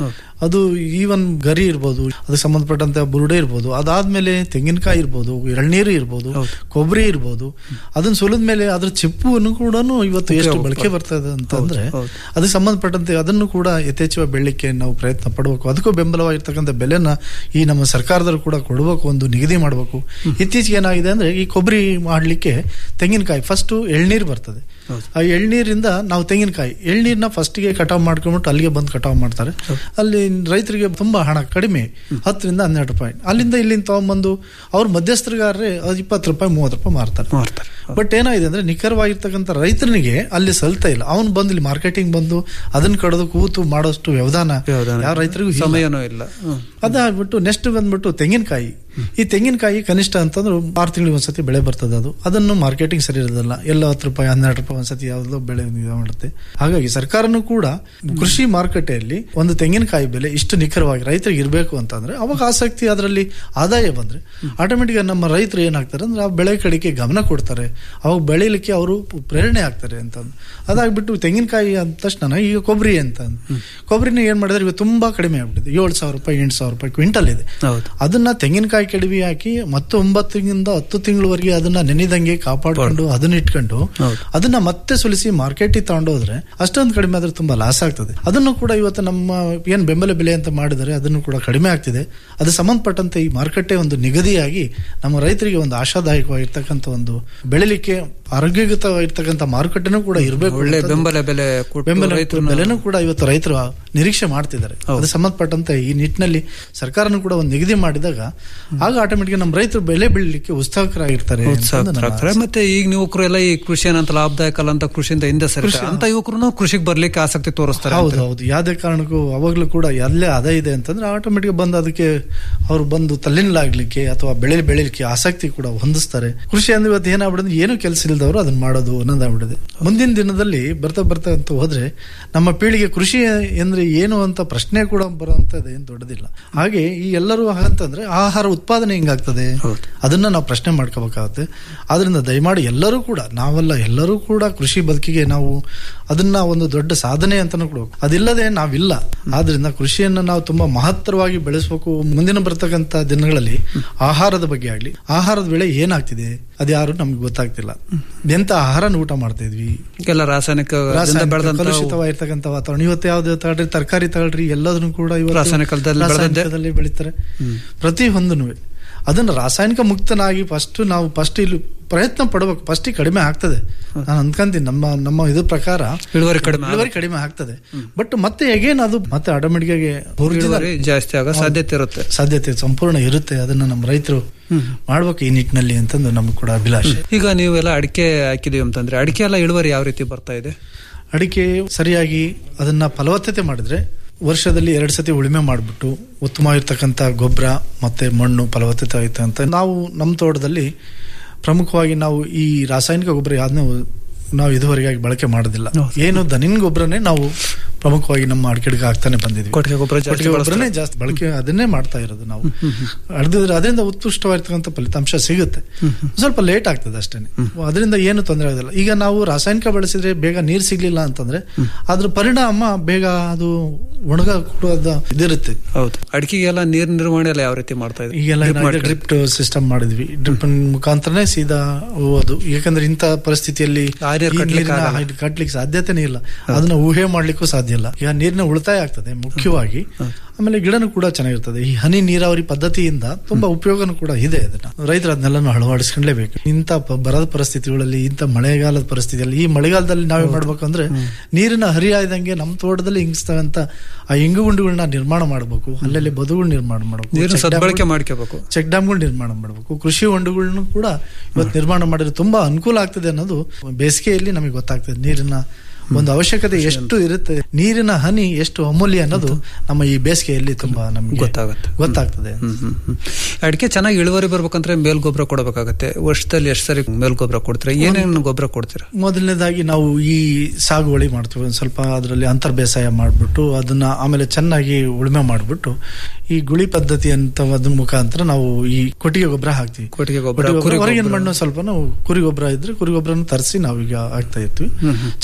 ಅದು ಈವನ್ ಗರಿ ಇರ್ಬೋದು ಅದಕ್ಕೆ ಸಂಬಂಧಪಟ್ಟಂತೆ ಬುರುಡೆ ಇರ್ಬೋದು ಅದಾದ್ಮೇಲೆ ತೆಂಗಿನಕಾಯಿ ಇರ್ಬೋದು ಎಳ್ನೀರು ಇರ್ಬೋದು ಕೊಬ್ಬರಿ ಇರ್ಬೋದು ಅದನ್ನ ಸುಲಿದ ಮೇಲೆ ಅದ್ರ ಚಿಪ್ಪುವನ್ನು ಕೂಡ ಇವತ್ತು ಎಷ್ಟು ಬಳಕೆ ಬರ್ತದೆ ಅಂತಂದ್ರೆ ಹೌದು. ಅದಕ್ಕೆ ಸಂಬಂಧಪಟ್ಟಂತೆ ಅದನ್ನು ಕೂಡ ಯಥೇಚ್ಛವಾಗಿ ಬೆಳಿಲಿಕ್ಕೆ ನಾವು ಪ್ರಯತ್ನ ಪಡಬೇಕು ಅದಕ್ಕೂ ಬೆಂಬಲವಾಗಿರ್ತಕ್ಕಂಥ ಬೆಲೆನ ಈ ನಮ್ಮ ಸರ್ಕಾರದವರು ಕೂಡ ಕೊಡಬೇಕು ಒಂದು ನಿಗದಿ ಮಾಡಬೇಕು ಇತ್ತೀಚೆಗೆ ಏನಾಗಿದೆ ಅಂದ್ರೆ ಈ ಕೊಬ್ಬರಿ ಮಾಡ್ಲಿಕ್ಕೆ ತೆಂಗಿನಕಾಯಿ ಫಸ್ಟ್ ಎಳ್ನೀರು ಬರ್ತದೆ ಆ ಎಳ್ನೀರಿಂದ ನಾವು ತೆಂಗಿನಕಾಯಿ ಎಳ್ನೀರ್ನ ಫಸ್ಟ್ಗೆ ಕಟಾವ್ ಮಾಡ್ಕೊಂಡ್ಬಿಟ್ಟು ಅಲ್ಲಿಗೆ ಬಂದು ಕಟಾವ್ ಮಾಡ್ತಾರೆ ಅಲ್ಲಿ ರೈತರಿಗೆ ತುಂಬಾ ಹಣ ಕಡಿಮೆ ಹತ್ತರಿಂದ ಹನ್ನೆರಡು ರೂಪಾಯಿ ಅಲ್ಲಿಂದ ಇಲ್ಲಿಂದ ತಗೊಂಡ್ಬಂದು ಅವ್ರ ಮಧ್ಯಸ್ಥರಿಗಾರರೇ ಅದು ಇಪ್ಪತ್ತು ರೂಪಾಯಿ ಮೂವತ್ತು ರೂಪಾಯಿ ಮಾರ್ತಾರೆ ಮಾಡ್ತಾರೆ ಬಟ್ ಏನಾಗಿದೆ ಅಂದ್ರೆ ನಿಖರವಾಗಿರ್ತಕ್ಕಂಥ ರೈತನಿಗೆ ಅಲ್ಲಿ ಸಲ್ತಾ ಇಲ್ಲ ಅವನು ಬಂದು ಇಲ್ಲಿ ಮಾರ್ಕೆಟಿಂಗ್ ಬಂದು ಅದನ್ನ ಕಡಿದು ಕೂತು ಮಾಡೋಷ್ಟು ವ್ಯವಧಾನ ವ್ಯವಧಾನ. ಯಾವ ರೈತರಿಗೂ ಇಲ್ಲ. ಸಮಯನೂ ಇಲ್ಲ ಹ್ಮ್. ಅದಾಗ್ಬಿಟ್ಟು ನೆಕ್ಸ್ಟ್ ಬಂದ್ಬಿಟ್ಟು ತೆಂಗಿನಕಾಯಿ ಈ ತೆಂಗಿನಕಾಯಿ ಕನಿಷ್ಠ ಅಂತಂದ್ರೆ ಆರು ತಿಂಗಳಿಗೆ ಒಂದ್ಸತಿ ಬೆಳೆ ಬರ್ತದೆ ಅದು ಅದನ್ನು ಮಾರ್ಕೆಟಿಂಗ್ ಸರಿ ಇರೋದಿಲ್ಲ ಎಲ್ಲ ಹತ್ತು ರೂಪಾಯಿ ಹನ್ನೆರಡು ರೂಪಾಯಿ ಒಂದ್ಸತಿ ಯಾವ್ದೋ ಬೆಳೆ ಇದು ಮಾಡುತ್ತೆ ಹಾಗಾಗಿ ಸರ್ಕಾರನೂ ಕೂಡ ಕೃಷಿ ಮಾರುಕಟ್ಟೆಯಲ್ಲಿ ಒಂದು ತೆಂಗಿನಕಾಯಿ ಬೆಲೆ ಇಷ್ಟು ನಿಖರವಾಗಿ ರೈತರಿಗೆ ಇರಬೇಕು ಅಂತಂದ್ರೆ ಅವಾಗ ಆಸಕ್ತಿ ಅದರಲ್ಲಿ ಆದಾಯ ಬಂದ್ರೆ ಆಟೋಮೆಟಿಕ್ ನಮ್ಮ ರೈತರು ಏನಾಗ್ತಾರೆ ಅಂದ್ರೆ ಆ ಬೆಳೆ ಕಡೆಗೆ ಗಮನ ಕೊಡ್ತಾರೆ ಅವಾಗ ಬೆಳೀಲಿಕ್ಕೆ ಅವರು ಪ್ರೇರಣೆ ಆಗ್ತಾರೆ ಅಂತ ಅದಾಗ್ಬಿಟ್ಟು ತೆಂಗಿನಕಾಯಿ ಅಂದ ತಕ್ಷಣ ಈಗ ಕೊಬ್ಬರಿ ಅಂತ ಕೊಬ್ಬರಿನ ಏನ್ ಮಾಡಿದ್ರೆ ಇವಾಗ ತುಂಬಾ ಕಡಿಮೆ ಆಗ್ಬಿಟ್ಟಿದೆ ಏಳು ಸಾವಿರ ರೂಪಾಯಿ ಎಂಟು ಸಾವಿರ ರೂಪಾಯಿ ಕ್ವಿಂಟಲ್ ಇದೆ ಹೌದು ಅದನ್ನ ತೆಂಗಿನಕಾಯಿ ಕೆಡವಿ ಹಾಕಿ ಮತ್ತೆ ಒಂಬತ್ತರಿಂದ ಹತ್ತು ತಿಂಗಳವರೆಗೆ ಅದನ್ನ ನೆನೆದಂಗೆ ಕಾಪಾಡ್ಕೊಂಡು ಅದನ್ನ ಇಟ್ಕೊಂಡು ಹೌದು. ಅದನ್ನ ಮತ್ತೆ ಸುಲಿಸಿ ಮಾರ್ಕೆಟಿಗೆ ತಗೊಂಡೋದ್ರೆ ಅಷ್ಟೊಂದು ಕಡಿಮೆ ಆದ್ರೆ ತುಂಬಾ ಲಾಸ್ ಆಗ್ತದೆ ಅದನ್ನು ಕೂಡ ಇವತ್ತು ನಮ್ಮ ಏನ್ ಬೆಂಬಲ ಬೆಲೆ ಅಂತ ಮಾಡಿದರೆ ಅದನ್ನು ಕೂಡ ಕಡಿಮೆ ಆಗ್ತಿದೆ ಅದು ಸಂಬಂಧಪಟ್ಟಂತೆ ಈ ಮಾರುಕಟ್ಟೆ ಒಂದು ನಿಗದಿಯಾಗಿ ನಮ್ಮ ರೈತರಿಗೆ ಒಂದು ಆಶಾದಾಯಕವಾಗಿರ್ತಕ್ಕಂಥ ಒಂದು ಬೆಳಿಲಿಕ್ಕೆ ಆರೋಗ್ಯಯುತವಾಗಿರ್ತಕ್ಕಂಥ ಮಾರುಕಟ್ಟೆನೂ ಕೂಡ ಇರಬೇಕು ಒಳ್ಳೆ ಬೆಂಬಲ ಬೆಲೆ ಕೊಟ್ಟು ಬೆಂಬಲ ರೈತರನ್ನ- ಬೆಲೆನೂ ಕೂಡ ಇವತ್ತು ರೈತರು ನಿರೀಕ್ಷೆ ಮಾಡ್ತಿದ್ದಾರೆ ಅದು ಸಂಬಂಧಪಟ್ಟಂತೆ ಈ ನಿಟ್ಟಿನಲ್ಲಿ ಸರ್ಕಾರನೂ ಕೂಡ ಒಂದು ನಿಗದಿ ಮಾಡಿದಾಗ ಆಗ ಆಟೋಮೆಟಿಕ್ ನಮ್ಮ ರೈತರು ಬೆಲೆ ಬೆಳಿಲಿಕ್ಕೆ ಉತ್ಸಾಹಕರಾಗಿರ್ತಾರೆ ಅಂತಂದು ನನ್ನ ಉತ್ಸಾಹಕರಾಗ್ತಾರೆ ಮತ್ತೆ ಈಗ ಯುವಕರು ಎಲ್ಲ ಈ ಕೃಷಿ ಏನಂತ ಲಾಭದಾಯಕ ಅಲ್ಲ ಅಂತ ಕೃಷಿಯಿಂದ ಹಿಂದೆ ಸರಿತಾರೆ ಅಂತ ಯುವಕರು ಕೃಷಿಗೆ ಬರ್ಲಿಕ್ಕೆ ಆಸಕ್ತಿ ತೋರಿಸ್ತಾರೆ ಹೌದು ಹೌದು ಯಾವುದೇ ಕಾರಣಕ್ಕೂ ಅವಾಗ್ಲೂ ಕೂಡ ಎಲ್ಲೇ ಆದಾಯ ಇದೆ ಅಂತಂದ್ರೆ ಆಟೋಮೆಟಿಕ್ ಬಂದು ಅದಕ್ಕೆ ಅವ್ರು ಬಂದು ತಲ್ಲಿನಲಾಗ್ಲಿಕ್ಕೆ ಅಥವಾ ಬೆಳೆ ಬೆಳಿಲಿಕ್ಕೆ ಆಸಕ್ತಿ ಕೂಡ ಹೊಂದಿಸ್ತಾರೆ ಕೃಷಿ ಅಂದ್ರೆ ಇವತ್ತು ಏನಾಗ್ಬಿಡುತ್ತೆ ಏನು ಕೆಲಸ ಇಲ್ಲದವರು ಅದನ್ನ ಮಾಡೋದು ಅನ್ನೋದಾಗ್ಬಿಡಿದೆ ಮುಂದಿನ ದಿನದಲ್ಲಿ ಬರ್ತಾ ಬರ್ತಾ ಅಂತ ಹೋದ್ರೆ ನಮ್ಮ ಪೀಳಿಗೆ ಕೃಷಿ ಅಂದ್ರೆ ಏನು ಅಂತ ಪ್ರಶ್ನೆ ಕೂಡ ಬರುವಂತದ್ದು ಏನು ದೊಡ್ಡದಿಲ್ಲ ಹಾಗೆ ಈ ಎಲ್ಲರೂ ಹಾಗಂತಂದ್ರೆ ಆಹಾರ ಉತ್ಪಾದನೆ ಹೆಂಗಾಗ್ತದೆ ಅದನ್ನ ನಾವು ಪ್ರಶ್ನೆ ಮಾಡ್ಕೋಬೇಕಾಗುತ್ತೆ ಆದ್ರಿಂದ ದಯಮಾಡಿ ಎಲ್ಲರೂ ಕೂಡ ನಾವೆಲ್ಲ ಎಲ್ಲರೂ ಕೂಡ ಕೃಷಿ ಬದುಕಿಗೆ ನಾವು ಅದನ್ನ ಒಂದು ದೊಡ್ಡ ಸಾಧನೆ ಅಂತಾನು ಕೂಡ ಅದಿಲ್ಲದೆ ನಾವಿಲ್ಲ ಆದ್ರಿಂದ ಕೃಷಿಯನ್ನ ನಾವು ತುಂಬಾ ಮಹತ್ತರವಾಗಿ ಬೆಳೆಸಬೇಕು ಮುಂದಿನ ಬರ್ತಕ್ಕಂತ ದಿನಗಳಲ್ಲಿ ಆಹಾರದ ಬಗ್ಗೆ ಆಗ್ಲಿ ಆಹಾರದ ಬೆಳೆ ಏನಾಗ್ತಿದೆ ಅದ್ಯಾರು ನಮ್ಗೆ ಗೊತ್ತಾಗ್ತಿಲ್ಲ ಎಂತ ಆಹಾರನ ಊಟ ಮಾಡ್ತಾ ಇದ್ವಿ ಎಲ್ಲ ರಾಸಾಯನಿಕ ರಾಸಾಯನಿಕ ಬೆಳೆದಂತ ಕಲುಷಿತವಾಗಿರ್ತಕ್ಕಂಥ ವಾತಾವರಣ ಇವತ್ತು ಯಾವ್ದು ತಗೊಳ್ರಿ ತರಕಾರಿ ತಗೊಳ್ರಿ ಎಲ್ಲದನ್ನು ಕೂಡ ಇವತ್ತು ರಾಸಾಯನಿಕದಲ್ಲಿ ಬೆಳೆದದ್ದೇ. ರಾಸಾಯನಿಕದಲ್ಲಿ ಬೆಳೀತಾರೆ ಪ್ರತಿ ಒಂದನ್ನು ಅದನ್ನ ರಾಸಾಯನಿಕ ಮುಕ್ತನಾಗಿ ಫಸ್ಟ್ ನಾವು ಫಸ್ಟ್ ಇಲ್ಲಿ ಪ್ರಯತ್ನ ಪಡಬೇಕು ಫಸ್ಟ್ ಕಡಿಮೆ ಆಗ್ತದೆ ನಾನು ಅನ್ಕೊಂತೀನಿ ನಮ್ಮ ನಮ್ಮ ಇದು ಪ್ರಕಾರ ಇಳುವರಿ ಕಡಿಮೆ ಇಳುವರಿ ಕಡಿಮೆ ಆಗ್ತದೆ ಬಟ್ ಮತ್ತೆ ಹೇಗೇನ್ ಅದು ಮತ್ತೆ ಆಟೋಮೆಟಿಕ್ ಇಳುವರಿ ಜಾಸ್ತಿ ಆಗೋ ಸಾಧ್ಯತೆ ಇರುತ್ತೆ ಸಾಧ್ಯತೆ ಸಂಪೂರ್ಣ ಇರುತ್ತೆ ಅದನ್ನ ನಮ್ಮ ರೈತರು ಮಾಡ್ಬೇಕು ಈ ನಿಟ್ಟಿನಲ್ಲಿ ಅಂತಂದು ನಮ್ಗೆ ಕೂಡ ಅಭಿಲಾಷೆ ಈಗ ನೀವೆಲ್ಲ ಅಡಿಕೆ ಹಾಕಿದೀವಿ ಅಂತಂದ್ರೆ ಅಡಿಕೆ ಎಲ್ಲ ಇಳುವರಿ ಯಾವ ರೀತಿ ಬರ್ತಾ ಇದೆ ಅಡಿಕೆ ಸರಿಯಾಗಿ ಅದನ್ನ ಫಲವತ್ತತೆ ಮಾಡಿದ್ರೆ ವರ್ಷದಲ್ಲಿ ಎರಡು ಸತಿ ಉಳುಮೆ ಮಾಡಿಬಿಟ್ಟು ಉತ್ತಮವಾಗಿರ್ತಕ್ಕಂಥ ಗೊಬ್ಬರ ಮತ್ತೆ ಮಣ್ಣು ಫಲವತ್ತತೆ ಆಯ್ತು ಅಂತ ನಾವು ನಮ್ಮ ತೋಟದಲ್ಲಿ ಪ್ರಮುಖವಾಗಿ ನಾವು ಈ ರಾಸಾಯನಿಕ ಗೊಬ್ಬರ ಯಾವ್ದನ್ನೂ ನಾವು ಇದುವರೆಗೆ ಬಳಕೆ ಮಾಡೋದಿಲ್ಲ ಏನು ದನಿನ್ ಗೊಬ್ಬರನೇ ನಾವು ಪ್ರಮುಖವಾಗಿ ನಮ್ಮ ಅಡಿಕೆಗೆ ಹಾಕ್ತಾನೆ ಬಂದಿದ್ವಿ ಕೊಟ್ಟಿಗೆ ಗೊಬ್ಬರ ಜಾಸ್ತಿ ಕೊಟ್ಟಿಗೆ ಗೊಬ್ಬರನೇ ಜಾಸ್ತಿ ಬಳಕೆ ಅದನ್ನೇ ಮಾಡ್ತಾ ಇರೋದು ನಾವು ಅಡ್ದಿದ್ರೆ ಅದರಿಂದ ಉತ್ಕೃಷ್ಟವಾಗಿರ್ತಕ್ಕಂಥ ಫಲಿತಾಂಶ ಸಿಗುತ್ತೆ ಸ್ವಲ್ಪ ಲೇಟ್ ಆಗ್ತದೆ ಅಷ್ಟೇ ಅದರಿಂದ ಏನು ತೊಂದರೆ ಆಗೋದಿಲ್ಲ ಈಗ ನಾವು ರಾಸಾಯನಿಕ ಬಳಸಿದ್ರೆ ಬೇಗ ನೀರು ಸಿಗ್ಲಿಲ್ಲ ಅಂತಂದ್ರೆ ಅದ್ರ ಪರಿಣಾಮ ಬೇಗ ಅದು ಒಣಗ ಕೂಡ ಅದು ಇದಿರುತ್ತೆ ಹೌದು ಅಡಿಕೆಗೆಲ್ಲ ನೀರ್ ನಿರ್ವಹಣೆ ಎಲ್ಲ ಯಾವ ರೀತಿ ಮಾಡ್ತಾ ಇದ್ರಿ ಈಗೆಲ್ಲ ಡ್ರಿಪ್ ಸಿಸ್ಟಮ್ ಮಾಡಿದ್ವಿ ಡ್ರಿಪ್ ಮುಖಾಂತರನೇ ಸೀದಾ ಹೋಗೋದು ಯಾಕಂದ್ರೆ ಇಂಥ ಪರಿಸ್ಥಿತಿಯಲ್ಲಿ ಆ ನೀರ್ ಈ ಕಟ್ಲಿಕ್ಕೆ ನೀರಿನ ಆಗಲ್ಲ. ಹೈಟ್ ಕಟ್ಲಿಕ್ಕೆ ಸಾಧ್ಯತೆನೇ ಇಲ್ಲ ಅದನ್ನ ಊಹೆ ಮಾಡ್ಲಿಕ್ಕೂ ಸಾಧ್ಯ ಇಲ್ಲ ಈಗ ನೀರಿನ ಉಳಿತಾಯ ಆಗ್ತದೆ ಮುಖ್ಯವಾಗಿ ಆಮೇಲೆ ಗಿಡನೂ ಕೂಡ ಚೆನ್ನಾಗಿರ್ತದೆ ಈ ಹನಿ ನೀರಾವರಿ ಪದ್ಧತಿಯಿಂದ ತುಂಬಾ ಉಪಯೋಗನೂ ಕೂಡ ಇದೆ ಅದನ್ನ ರೈತರು ಅದನ್ನೆಲ್ಲ ಅಳವಡಿಸ್ಕೊಂಡ್ಲೇಬೇಕು ಇಂಥ ಪ- ಬರದ ಪರಿಸ್ಥಿತಿಗಳಲ್ಲಿ ಇಂಥ ಮಳೆಗಾಲದ ಪರಿಸ್ಥಿತಿಯಲ್ಲಿ ಈ ಮಳೆಗಾಲದಲ್ಲಿ ನಾವೇ ಮಾಡ್ಬೇಕು ಅಂದ್ರೆ ನೀರಿನ ಹರಿಯಾಯ್ದಂಗೆ ನಮ್ಮ ತೋಟದಲ್ಲಿ ಹಿಂಗಿಸ್ತಕ್ಕಂಥ ಆ ಇಂಗು ಗುಂಡಿಗಳನ್ನ ನಿರ್ಮಾಣ ಮಾಡಬೇಕು ಅಲ್ಲಲ್ಲಿ ಬದುಗಳು ನಿರ್ಮಾಣ ಮಾಡಬೇಕು ನೀರಿನ ಚೆಕ್ ಸದ್ಬಳಕೆ ಡ್ಯಾಮ್ಗಳು- ಮಾಡ್ಕೋಬೇಕು ಚೆಕ್ ಡ್ಯಾಮ್ಗಳು ನಿರ್ಮಾಣ ಮಾಡಬೇಕು ಕೃಷಿ ಹೊಂಡಗಳನ್ನು ಕೂಡ ಇವತ್ತು ನಿರ್ಮಾಣ ಮಾಡಿದ್ರೆ ತುಂಬಾ ಅನುಕೂಲ ಆಗ್ತದೆ ಅನ್ನೋದು ಬೇಸಿಗೆಯಲ್ಲಿ ನಮಗೆ ಗೊತ್ತಾಗ್ತದೆ ನೀರಿನ ಒಂದು ಅವಶ್ಯಕತೆ ಎಷ್ಟು ಇರುತ್ತೆ ನೀರಿನ ಹನಿ ಎಷ್ಟು ಅಮೂಲ್ಯ ಅನ್ನೋದು ನಮ್ಮ ಈ ಬೇಸಿಗೆಯಲ್ಲಿ ತುಂಬಾ ನಮಗೆ ಗೊತ್ತಾಗುತ್ತೆ. ಗೊತ್ತಾಗ್ತದೆ ಹ್ಮ್ ಹ್ಮ್ ಹ್ಮ್. ಅಡಿಕೆ ಚೆನ್ನಾಗಿ ಇಳುವರಿ ಬರ್ಬೇಕಂದ್ರೆ ಮೇಲ್ ಗೊಬ್ಬರ ಕೊಡಬೇಕಾಗತ್ತೆ ವರ್ಷದಲ್ಲಿ ಎಷ್ಟು ಸರಿ ಮೇಲ್ ಗೊಬ್ಬರ ಕೊಡ್ತೀರಾ ಏನೇನು ಗೊಬ್ಬರ ಕೊಡ್ತೀರಾ ಮೊದಲನೇದಾಗಿ ನಾವು ಈ ಸಾಗುವಳಿ ಮಾಡ್ತೀವಿ ಒಂದು ಸ್ವಲ್ಪ ಅದರಲ್ಲಿ ಅಂತರ್ ಬೇಸಾಯ ಮಾಡಿಬಿಟ್ಟು ಅದನ್ನ ಆಮೇಲೆ ಚೆನ್ನಾಗಿ ಉಳುಮೆ ಮಾಡಿಬಿಟ್ಟು ಈ ಗುಳಿ ಪದ್ಧತಿ ಅಂತ ಅದ್ರ ಮುಖಾಂತರ ನಾವು ಈ ಕೊಟ್ಟಿಗೆ ಗೊಬ್ಬರ ಹಾಕ್ತಿವಿ ಕೊಟ್ಟಿಗೆ ಗೊಬ್ಬರ ಕೊಟ್ಟಿಗೆ ಕುರಿ ಹೊರಗಿನ ಗೊಬ್ಬರ. ಮಣ್ಣು ಸ್ವಲ್ಪ ನಾವು ಕುರಿ ಗೊಬ್ಬರ ಇದ್ರೆ ಕುರಿ ಗೊಬ್ಬರನ ತರಿಸಿ ನಾವೀಗ ಹಾಕ್ತಾ ಇರ್ತೀವಿ ಚೆನ್ನಾಗಿ ಬರ್ತಾವ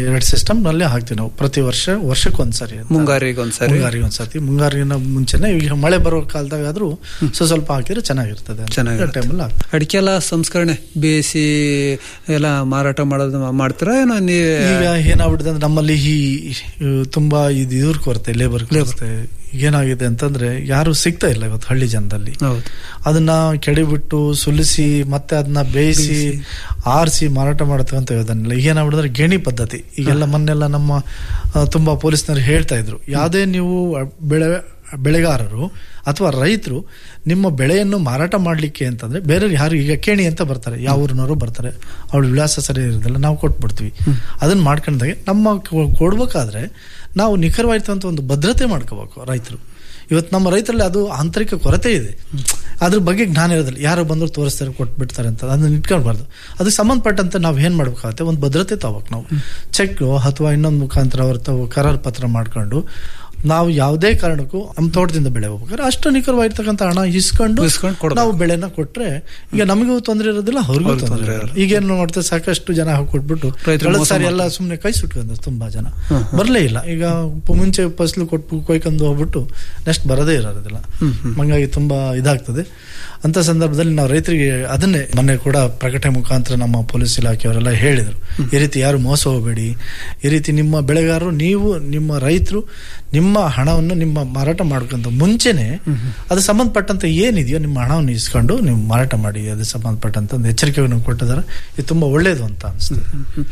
ಎರಡು ಸಿಸ್ಟಮ್ ನಲ್ಲೇ ಹಾಕ್ತೀವಿ ನಾವು ಪ್ರತಿ ವರ್ಷ ವರ್ಷಕ್ಕೊಂದ್ಸರಿ ಅಂತ. ಮುಂಗಾರಿಗೆ ಒಂದ್ಸರಿ ಮುಂಗಾರಿಗೆ ಒಂದ್ಸತಿ ಮುಂಗಾರಿನ ಮುಂಚೆನೆ ಈಗ ಮಳೆ ಬರೋ ಕಾಲದಾಗ ಆದ್ರೂ ಸ್ವಲ್ಪ ಸ್ವಲ್ಪ ಹಾಕಿದ್ರೆ ಚೆನ್ನಾಗಿರ್ತದೆ ಚೆನ್ನಾಗಿರುತ್ತೆ. ಟೈಮಲ್ಲಿ ಹಾಕ್ತೀವಿ ಅಡಿಕೆ ಎಲ್ಲ ಸಂಸ್ಕರಣೆ ಬೇಯಿಸಿ ಎಲ್ಲ ಮಾರಾಟ ಮಾಡೋದು ಮಾಡ್ತೀರಾ ಏನೋ ನೀವೇ ಈಗ ಏನಾಗ್ಬಿಟ್ಟಿದೆ ಅಂದ್ರೆ ನಮ್ಮಲ್ಲಿ ಈ ಈ ತುಂಬಾ ಇದು ಇವ್ರ ಕೊರತೆ ಲೇಬರ್ ಕೊರತೆ ಏನಾಗಿದೆ ಅಂತಂದ್ರೆ ಯಾರು ಸಿಗ್ತಾ ಇಲ್ಲ ಇವತ್ತು ಹಳ್ಳಿ ಜನದಲ್ಲಿ ಹೌದು ಅದನ್ನ ಕೆಡಿಬಿಟ್ಟು ಸುಲಿಸಿ ಮತ್ತೆ ಅದನ್ನ ಬೇಯಿಸಿ ಆರಿಸಿ ಮಾರಾಟ ಮಾಡತಕ್ಕಂತ ಇದನ್ನೆಲ್ಲ ಏನಾಗ್ಬಿಡಿದ್ರೆ ಗೇಣಿ ಪದ್ಧತಿ ಈಗೆಲ್ಲ ಮೊನ್ನೆಲ್ಲ ನಮ್ಮ ಆ, ತುಂಬಾ ಪೊಲೀಸ್ನವರು ಹೇಳ್ತಾ ಇದ್ರು ಯಾವುದೇ ನೀವು ಬೆಳೆ ಬೆಳೆಗಾರರು ಅಥವಾ ರೈತರು ನಿಮ್ಮ ಬೆಳೆಯನ್ನು ಮಾರಾಟ ಮಾಡಲಿಕ್ಕೆ ಅಂತಂದ್ರೆ ಬೇರೆ ಯಾರು ಈಗ ಕೇಣಿ ಅಂತ ಬರ್ತಾರೆ ಯಾವ ಊರಿನವರು ಬರ್ತಾರೆ ಅವಳ ವಿಳಾಸ ಸರಿ ಇರೋದಿಲ್ಲ ನಾವು ಕೊಟ್ಬಿಡ್ತೀವಿ ಅದನ್ನ ಮಾಡ್ಕೊಂಡಾಗೆ ನಮ್ಮ ಕೊ- ಕೊಡ್ಬೇಕಾದ್ರೆ ನಾವು ನಿಖರವಾಗಿರ್ತಂತ ಒಂದು ಭದ್ರತೆ ಮಾಡ್ಕೋಬೇಕು ರೈತರು ಇವತ್ತು ನಮ್ಮ ರೈತರಲ್ಲಿ ಅದು ಆಂತರಿಕ ಕೊರತೆ ಇದೆ ಅದ್ರ ಬಗ್ಗೆ ಜ್ಞಾನ ಇರೋದಿಲ್ಲ ಯಾರೋ ಬಂದ್ರು ತೋರಿಸ್ತಾರೆ ಕೊಟ್ಬಿಡ್ತಾರೆ ಅಂತ ಅದನ್ನ ಇಟ್ಕೊಳ್ಬಾರ್ದು ಅದಕ್ಕೆ ಸಂಬಂಧಪಟ್ಟಂತೆ ನಾವು ಏನ್ ಮಾಡ್ಬೇಕಾಗತ್ತೆ ಒಂದು ಭದ್ರತೆ ತಗೋಬೇಕು ನಾವು ಚೆಕ್ ಅಥವಾ ಇನ್ನೊಂದು ಮುಖಾಂತರ ಅವ್ರ ತಾವು ಕರಾರ್ ಪತ್ರ ಮಾಡ್ಕೊಂಡು ನಾವು ಯಾವುದೇ ಕಾರಣಕ್ಕೂ ನಮ್ಮ ತೋಟದಿಂದ ಬೆಳೆ ಹೋಗ್ಬೇಕಾದ್ರೆ ಅಷ್ಟು ನಿಖರವಾಗಿರ್ತಕ್ಕಂಥ ಹಣ ಇಸ್ಕೊಂಡು ಇಸ್ಕೊಂಡು ಕೊಡ್ಬೇಕು. ನಾವು ಬೆಳೆನ ಕೊಟ್ರೆ ಈಗ ನಮಗೂ ತೊಂದರೆ ಇರೋದಿಲ್ಲ ಅವ್ರಿಗೂ ತೊಂದರೆ ಇರೋದಿಲ್ಲ ಈಗೇನು ನೋಡ್ತಾರೆ ಸಾಕಷ್ಟು ಜನ ಹಾಕೊಟ್ಬಿಟ್ಟು ರೈತರು ಕಳೆದ ಮೋಸ ಸಾರಿ ಎಲ್ಲ ಸುಮ್ಮನೆ ಕೈ ಸುಟ್ಕೊಂಡ್ರು ತುಂಬಾ ಜನ ಬರಲೇ ಇಲ್ಲ ಈಗ ಪ- ಮುಂಚೆ ಫಸಲು ಕೊಟ್ಟು ಕೊಯ್ಕೊಂಡು ಹೋಗ್ಬಿಟ್ಟು ನೆಕ್ಸ್ಟ್ ಬರೋದೇ ಇರೋದಿಲ್ಲ ಹಂಗಾಗಿ ತುಂಬಾ ಇದಾಗ್ತದೆ ಅಂತ ಸಂದರ್ಭದಲ್ಲಿ ನಾವು ರೈತರಿಗೆ ಅದನ್ನೇ ಮೊನ್ನೆ ಕೂಡ ಪ್ರಕಟಣೆ ಮುಖಾಂತರ ನಮ್ಮ ಪೊಲೀಸ್ ಇಲಾಖೆಯವರೆಲ್ಲ ಹೇಳಿದರು ಈ ರೀತಿ ಯಾರು ಮೋಸ ಹೋಗಬೇಡಿ ಈ ರೀತಿ ನಿಮ್ಮ ಬೆಳೆಗಾರರು ನೀವು ನಿಮ್ಮ ರೈತರು ನಿಮ್ಮ ಹಣವನ್ನು ನಿಮ್ಮ ಮಾರಾಟ ಮಾಡ್ಕೊಂತ ಮುಂಚೆನೆ ಅದು ಸಂಬಂಧಪಟ್ಟಂತ ಏನಿದೆಯೋ ನಿಮ್ಮ ಹಣವನ್ನು ಇಸ್ಕೊಂಡು ನೀವು ಮಾರಾಟ ಮಾಡಿ ಅದು ಸಂಬಂಧಪಟ್ಟಂತ ಒಂದು ಎಚ್ಚರಿಕೆಯನ್ನು ಕೊಟ್ಟಿದ್ದಾರೆ ಇದು ತುಂಬಾ ಒಳ್ಳೇದು ಅಂತ ಅನಿಸ್ತದೆ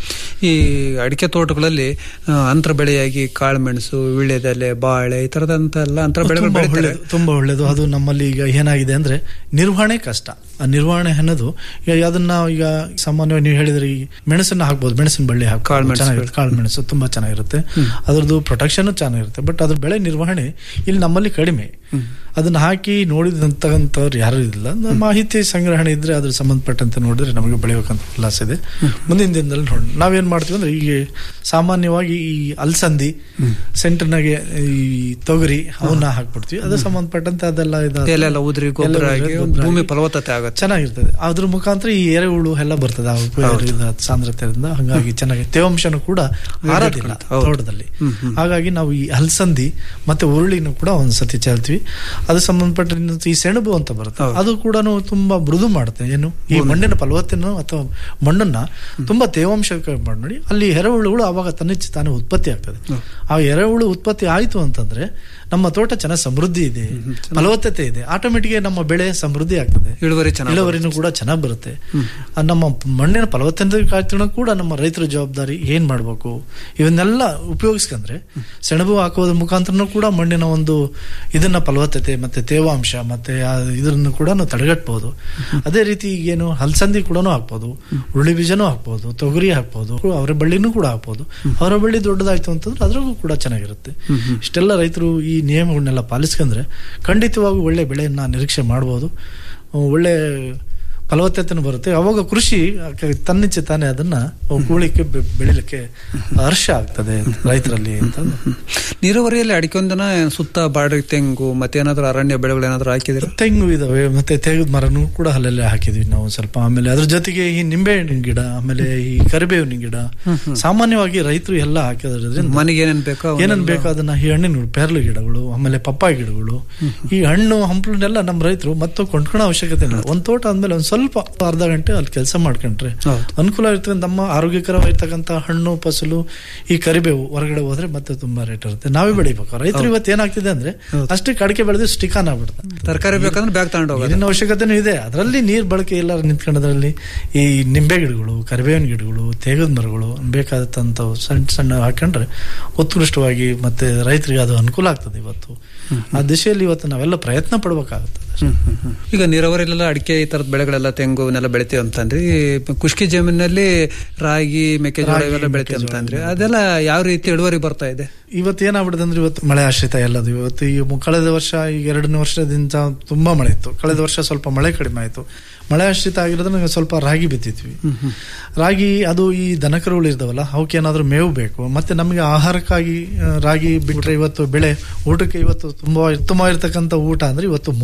ಈ ಅಡಿಕೆ ತೋಟಗಳಲ್ಲಿ ಆ, ಅಂತರ ಬೆಳೆಯಾಗಿ ಕಾಳುಮೆಣಸು ವೀಳ್ಯದೆಲೆ ಬಾಳೆ ಈ ತರದಂತ ಎಲ್ಲ ಅಂತರ ಬೆಳೆಗಳು ತುಂಬಾ ಬೆಳಿತಾರೆ ಒಳ್ಳೇದು ತುಂಬಾ ಒಳ್ಳೇದು ಅದು ನಮ್ಮಲ್ಲಿ ಈಗ ಏನಾಗಿದೆ ಅಂದ್ರೆ ನಿರ್ವಹಣೆ ಕಷ್ಟ ಆ ನಿರ್ವಹಣೆ ಅನ್ನೋದು ಈಗ ಅದನ್ನ ಈಗ ಸಾಮಾನ್ಯವಾಗಿ ನೀವು ಹೇಳಿದ್ರೆ ಈ ಮೆಣಸನ್ನ ಹಾಕ್ಬೋದು ಮೆಣಸಿನ ಬಳ್ಳಿ ಹಾಕಿ ಕಾಳ್ಮೆಣಸು. ಚೆನ್ನಾಗಿರುತ್ತೆ ಕಾಳು ಮೆಣಸು ತುಂಬಾ ಚೆನ್ನಾಗಿರುತ್ತೆ ಅದ್ರದ್ದು ಪ್ರೊಟೆಕ್ಷನ್ ಚೆನ್ನಾಗಿರುತ್ತೆ ಬಟ್ ಅದ್ರ ಬೆಳೆ ನಿರ್ವಹಣೆ ಇಲ್ಲಿ ನಮ್ಮಲ್ಲಿ ಕಡಿಮೆ ಅದನ್ನ ಹಾಕಿ ನೋಡಿದಂತವ್ರು ಯಾರು ಇಲ್ಲ ನಮ್ಮ ಮಾಹಿತಿ ಸಂಗ್ರಹಣೆ ಇದ್ರೆ ಅದ್ರ ಸಂಬಂಧಪಟ್ಟಂತೆ ನೋಡಿದ್ರೆ ನಮಗೆ ಬೆಳೆಯಬೇಕಂತ ಉಲ್ಲಾಸ ಇದೆ ಮುಂದಿನ ದಿನದಲ್ಲಿ ನೋಡಿ ನಾವೇನ್ ಮಾಡ್ತೀವಿ ಅಂದ್ರೆ ಈಗ ಸಾಮಾನ್ಯವಾಗಿ ಈ ಅಲ್ಸಂದಿ ಸೆಂಟರ್ನಾಗೆ ಈ ತೊಗರಿ ಅವನ್ನ ಹಾಕ್ಬಿಡ್ತೀವಿ ಅದ್ರ ಸಂಬಂಧಪಟ್ಟಂತೆ ಅದೆಲ್ಲ ಇದಾದ- ಎಲೆಲ್ಲ ಉದುರಿ ಗೊಬ್ಬರ ಎಲ್ಲ ಆಗಿ ಗೊಬ್ಬರ ಒಂದು ಭೂಮಿ ಆಗಿ ಫಲವತ್ತತೆ ಆಗುತ್ತೆ ಚೆನ್ನಾಗಿರ್ತದೆ ಅದ್ರ ಮುಖಾಂತರ ಈ ಎರೆಹುಳು ಎಲ್ಲ ಬರ್ತದೆ ಆ ಉಪಯೋಗ ಇದ ಸಾಂದ್ರತೆಯಿಂದ ಹಂಗಾಗಿ ಚೆನ್ನಾಗಿ ತೇವಾಂಶನೂ ಕೂಡ ಹಾರೋದಿಲ್ಲ ಹೌದು. ತೋಟದಲ್ಲಿ ಹಾಗಾಗಿ ನಾವು ಈ ಹಲಸಂದಿ ಮತ್ತೆ ಉರುಳಿನೂ ಕೂಡ ಒಂದ್ಸತಿ ಚೆಲ್ತೀವಿ ಅದು ಸಂಬಂಧಪಟ್ಟ ಇನ್ನೊಂದು ಈ ಸೆಣಬು ಅಂತ ಬರುತ್ತೆ ಹೌದು. ಅದು ಕೂಡ ತುಂಬಾ ಮೃದು ಮಾಡುತ್ತೆ ಏನು ಈ ಮಣ್ಣಿನ ಫಲವತ್ತನ್ನು ಅಥವಾ ಮಣ್ಣನ್ನ ತುಂಬಾ ತೇವಾಂಶ ಮಾಡಿ ನೋಡಿ ಅಲ್ಲಿ ಎರೆಹುಳುಗಳು ಅವಾಗ ತನ್ನಿಚ್ಚ ತಾನೇ ಉತ್ಪತ್ತಿ ಆಗ್ತದೆ ಆ ಎರೆಹುಳು ಉತ್ಪತ್ತಿ ಆಯ್ತು ಅಂತಂದ್ರೆ ನಮ್ಮ ತೋಟ ಚೆನ್ನಾಗಿ ಸಮೃದ್ಧಿ ಇದೆ ಫಲವತ್ತತೆ ಇದೆ ಆಟೋಮೆಟಿಕ್ ನಮ್ಮ ಬೆಳೆ ಸಮೃದ್ಧಿ ಆಗ್ತದೆ ಇಳುವರಿ ಚೆನ್ನಾಗಿ ಇಳುವರಿನೂ ಕೂಡ ಚೆನ್ನಾಗಿ ಬರುತ್ತೆ ಆ ನಮ್ಮ ಮಣ್ಣಿನ ಫಲವತ್ತತೆ ಕಾಯ್ತಿರೋ ಕೂಡ ನಮ್ಮ ರೈತರ ಜವಾಬ್ದಾರಿ ಏನ್ ಮಾಡ್ಬೇಕು ಇವನ್ನೆಲ್ಲ ಉಪಯೋಗಿಸ್ಕೊಂಡ್ರೆ ಸೆಣಬು ಹಾಕೋದ್ರ ಮುಖಾಂತರನೂ ಕೂಡ ಮಣ್ಣಿನ ಒಂದು ಇದನ್ನ ಫಲವತ್ತತೆ ಮತ್ತೆ ತೇವಾಂಶ ಮತ್ತೆ ಆ ಇದನ್ನು ಕೂಡ ನಾವು ತಡೆಗಟ್ಟಬಹುದು ಅದೇ ರೀತಿ ಏನು ಹಲಸಂದಿ ಕೂಡ ಹಾಕ್ಬೋದು ಉರುಳಿ ಬೀಜನೂ ಹಾಕ್ಬೋದು ತೊಗರಿ ಹಾಕ್ಬೋದು ಅವರ ಬಳ್ಳಿನೂ ಕೂಡ ಹಾಕ್ಬೋದು ಅವರ ಬಳ್ಳಿ ದೊಡ್ಡದಾಯ್ತು ಅಂತಂದ್ರೆ ಅದ್ರಾಗೂ ಕೂಡ ಚೆನ್ನಾಗಿರುತ್ತೆ ಇಷ್ಟೆಲ್ಲ ರೈತರು ಈ ನಿಯಮಗಳನ್ನೆಲ್ಲ ಪಾಲಿಸ್ಕೊಂಡ್ರೆ ಖಂಡಿತವಾಗೂ ಒಳ್ಳೆ ಬೆಳೆಯನ್ನ ನಿರೀಕ್ಷೆ ಮಾಡ್ಬೋದು ಒಳ್ಳೆ ಫಲವತ್ತತೆನೂ ಬರುತ್ತೆ ಅವಾಗ ಕೃಷಿ ತನ್ನಿಚ್ಚೆ ತಾನೇ ಅದನ್ನ ಕೂಳಿಕ್ಕೆ ಬೆ- ಬೆಳಿಲಿಕ್ಕೆ ಹರ್ಷ ಆಗ್ತದೆ ರೈತರಲ್ಲಿ ಅಂತ ನೀರಾವರಿಯಲ್ಲಿ ಅಡಿಕೆ ಒಂದನ ಸುತ್ತ ಬಾಡಿ ತೆಂಗು ಮತ್ತೆ ಏನಾದ್ರು ಅರಣ್ಯ ಬೆಳೆಗಳು ಏನಾದ್ರು ಹಾಕಿದ್ರೆ ತೆಂಗು ಇದಾವೆ ಮತ್ತೆ ತೆಂಗದ ಮರನೂ ಕೂಡ ಅಲ್ಲಲ್ಲೇ ಹಾಕಿದ್ವಿ ನಾವು ಸ್ವಲ್ಪ ಆಮೇಲೆ ಅದ್ರ ಜೊತೆಗೆ ಈ ನಿಂಬೆ ಹಣ್ಣಿನ ಗಿಡ ಆಮೇಲೆ ಈ ಕರಿಬೇವಿನ ಗಿಡ ಸಾಮಾನ್ಯವಾಗಿ ರೈತರು ಎಲ್ಲ ಹಾಕಿದ್ರಿಂದ ಮನೆಗೆ ಏನೇನ್ ಬೇಕೋ ಅವನ್ನೆಲ್ಲ- ಏನೇನ್ ಬೇಕೋ ಅದನ್ನ ಈ ಹಣ್ಣಿನ ಪೇರ್ಲು ಗಿಡಗಳು ಆಮೇಲೆ ಪಪ್ಪಾಯಿ ಗಿಡಗಳು ಈ ಹಣ್ಣು ಹಂಪಲನ್ನೆಲ್ಲ ನಮ್ಮ ರೈತರು ಮತ್ತೆ ಕೊಂಡ್ಕೊಳ್ಳೋ ಅವಶ್ಯಕತೆ ಇಲ್ಲ ಒಂದ್ ತೋಟ ಅಂದ್ಮೇಲೆ ಒಂದ್ ಸ್ವಲ್ಪ ಅರ್ಧ ಗಂಟೆ ಅಲ್ಲಿ ಕೆಲಸ ಮಾಡ್ಕೊಂಡ್ರೆ ಹೌದು. ಅನುಕೂಲ ಇರ್ತಕ್ಕಂಥ ನಮ್ಮ ಆರೋಗ್ಯಕರವಾಗಿರ್ತಕ್ಕಂಥ ಹಣ್ಣು ಫಸಲು ಈ ಕರಿಬೇವು ಹೊರಗಡೆ ಹೋದ್ರೆ ಮತ್ತೆ ತುಂಬಾ ರೇಟ್ ಇರುತ್ತೆ ನಾವೇ ಬೆಳಿಬೇಕು ರೈತರು ಇವತ್ತು ಏನಾಗ್ತಿದೆ ಅಂದ್ರೆ ಅಷ್ಟೇ ಅಡಿಕೆ ಬೆಳೆದ್ರೆ ಸ್ಟಿಕಾನ್ ಆಗ್ಬಿಡ್ತಾರೆ ತರಕಾರಿ ಬೇಕಂದ್ರೆ ಬ್ಯಾಗ್ ತಗೊಂಡು ಹೋಗೋದು ನೀರಿನ ಅವಶ್ಯಕತೆನೂ ಇದೆ ಅದರಲ್ಲಿ ನೀರ್ ಬಳಕೆ ಎಲ್ಲ ನಿಂತ್ಕೊಂಡದ್ರಲ್ಲಿ ಈ ನಿಂಬೆ ಗಿಡಗಳು ಕರಿಬೇವಿನ ಗಿಡಗಳು ತೇಗದ ಮರಗಳು ಬೇಕಾದಂಥವು ಸಣ್ಣ ಸಣ್ಣ ಹಾಕೊಂಡ್ರೆ ಉತ್ಕೃಷ್ಟವಾಗಿ ಮತ್ತೆ ರೈತರಿಗೆ ಅದು ಅನುಕೂಲ ಆಗ್ತದೆ ಇವತ್ತು ಆ ದಿಶೆಯಲ್ಲಿ ಇವತ್ತು ನಾವೆಲ್ಲ ಪ್ರಯತ್ನ ಪಡ್ಬೇಕಾಗ್ತದೆ ಹ್ಮ್, ಹ್ಮ್, ಹ್ಮ್. ಈಗ ನೀರಾವರಿಲೆಲ್ಲ ಅಡಿಕೆ ಈ ತರದ ಬೆಳೆಗಳೆಲ್ಲ ತೆಂಗು ಇವನ್ನೆಲ್ಲ ಬೆಳಿತೀವಿ ಅಂತಂದ್ರಿ ಈ ಖುಷ್ಕಿ ಜಮೀನಲ್ಲಿ ರಾಗಿ ಮೆಕ್ಕೆಜೋಳ ರಾಗಿ, ಇವೆಲ್ಲ ಬೆಳಿತೀವಿ ಮೆಕ್ಕೆಜೋಳ ಅಂತಂದ್ರಿ ಅದೆಲ್ಲ ಯಾವ ರೀತಿ ಇಳುವರಿ ಬರ್ತಾ ಇದೆ ಇವತ್ತು ಏನಾಗ್ಬಿಡುತ್ತೆ ಅಂದ್ರೆ ಇವತ್ತು ಮಳೆ ಆಶ್ರಿತ ಎಲ್ಲದು ಇವತ್ತು ಈ ಮು- ಕಳೆದ ವರ್ಷ ಈಗ ಎರಡನೇ ವರ್ಷದಿಂದ ತುಂಬಾ ಮಳೆ ಇತ್ತು ಕಳೆದ ವರ್ಷ ಸ್ವಲ್ಪ ಮಳೆ ಕಡಿಮೆ ಆಯ್ತು ಮಳೆ ಆಶ್ರಿತ ಆಗಿರೋದ್ರೆ ನಾವು ಸ್ವಲ್ಪ ರಾಗಿ ಬಿತ್ತಿದ್ವಿ ರಾಗಿ ಅದು ಈ ದನಕರುಗಳು ಇರ್ತಾವಲ್ಲ ಅವಕ್ಕೆ ಏನಾದ್ರೂ ಮೇವು ಬೇಕು ಮತ್ತೆ ನಮಗೆ ಆಹಾರಕ್ಕಾಗಿ ಆ, ರಾಗಿ ಬಿಟ್ರೆ ಇವತ್ತು ಬೆಳೆ ಊಟಕ್ಕೆ ಇವತ್ತು ತುಂಬಾ ಉತ್ತಮವಾಗಿರ್ತಕ್ಕಂಥ ಊಟ ಅಂದ್ರೆ ಇವತ್ತು ಮುದ್ದೆ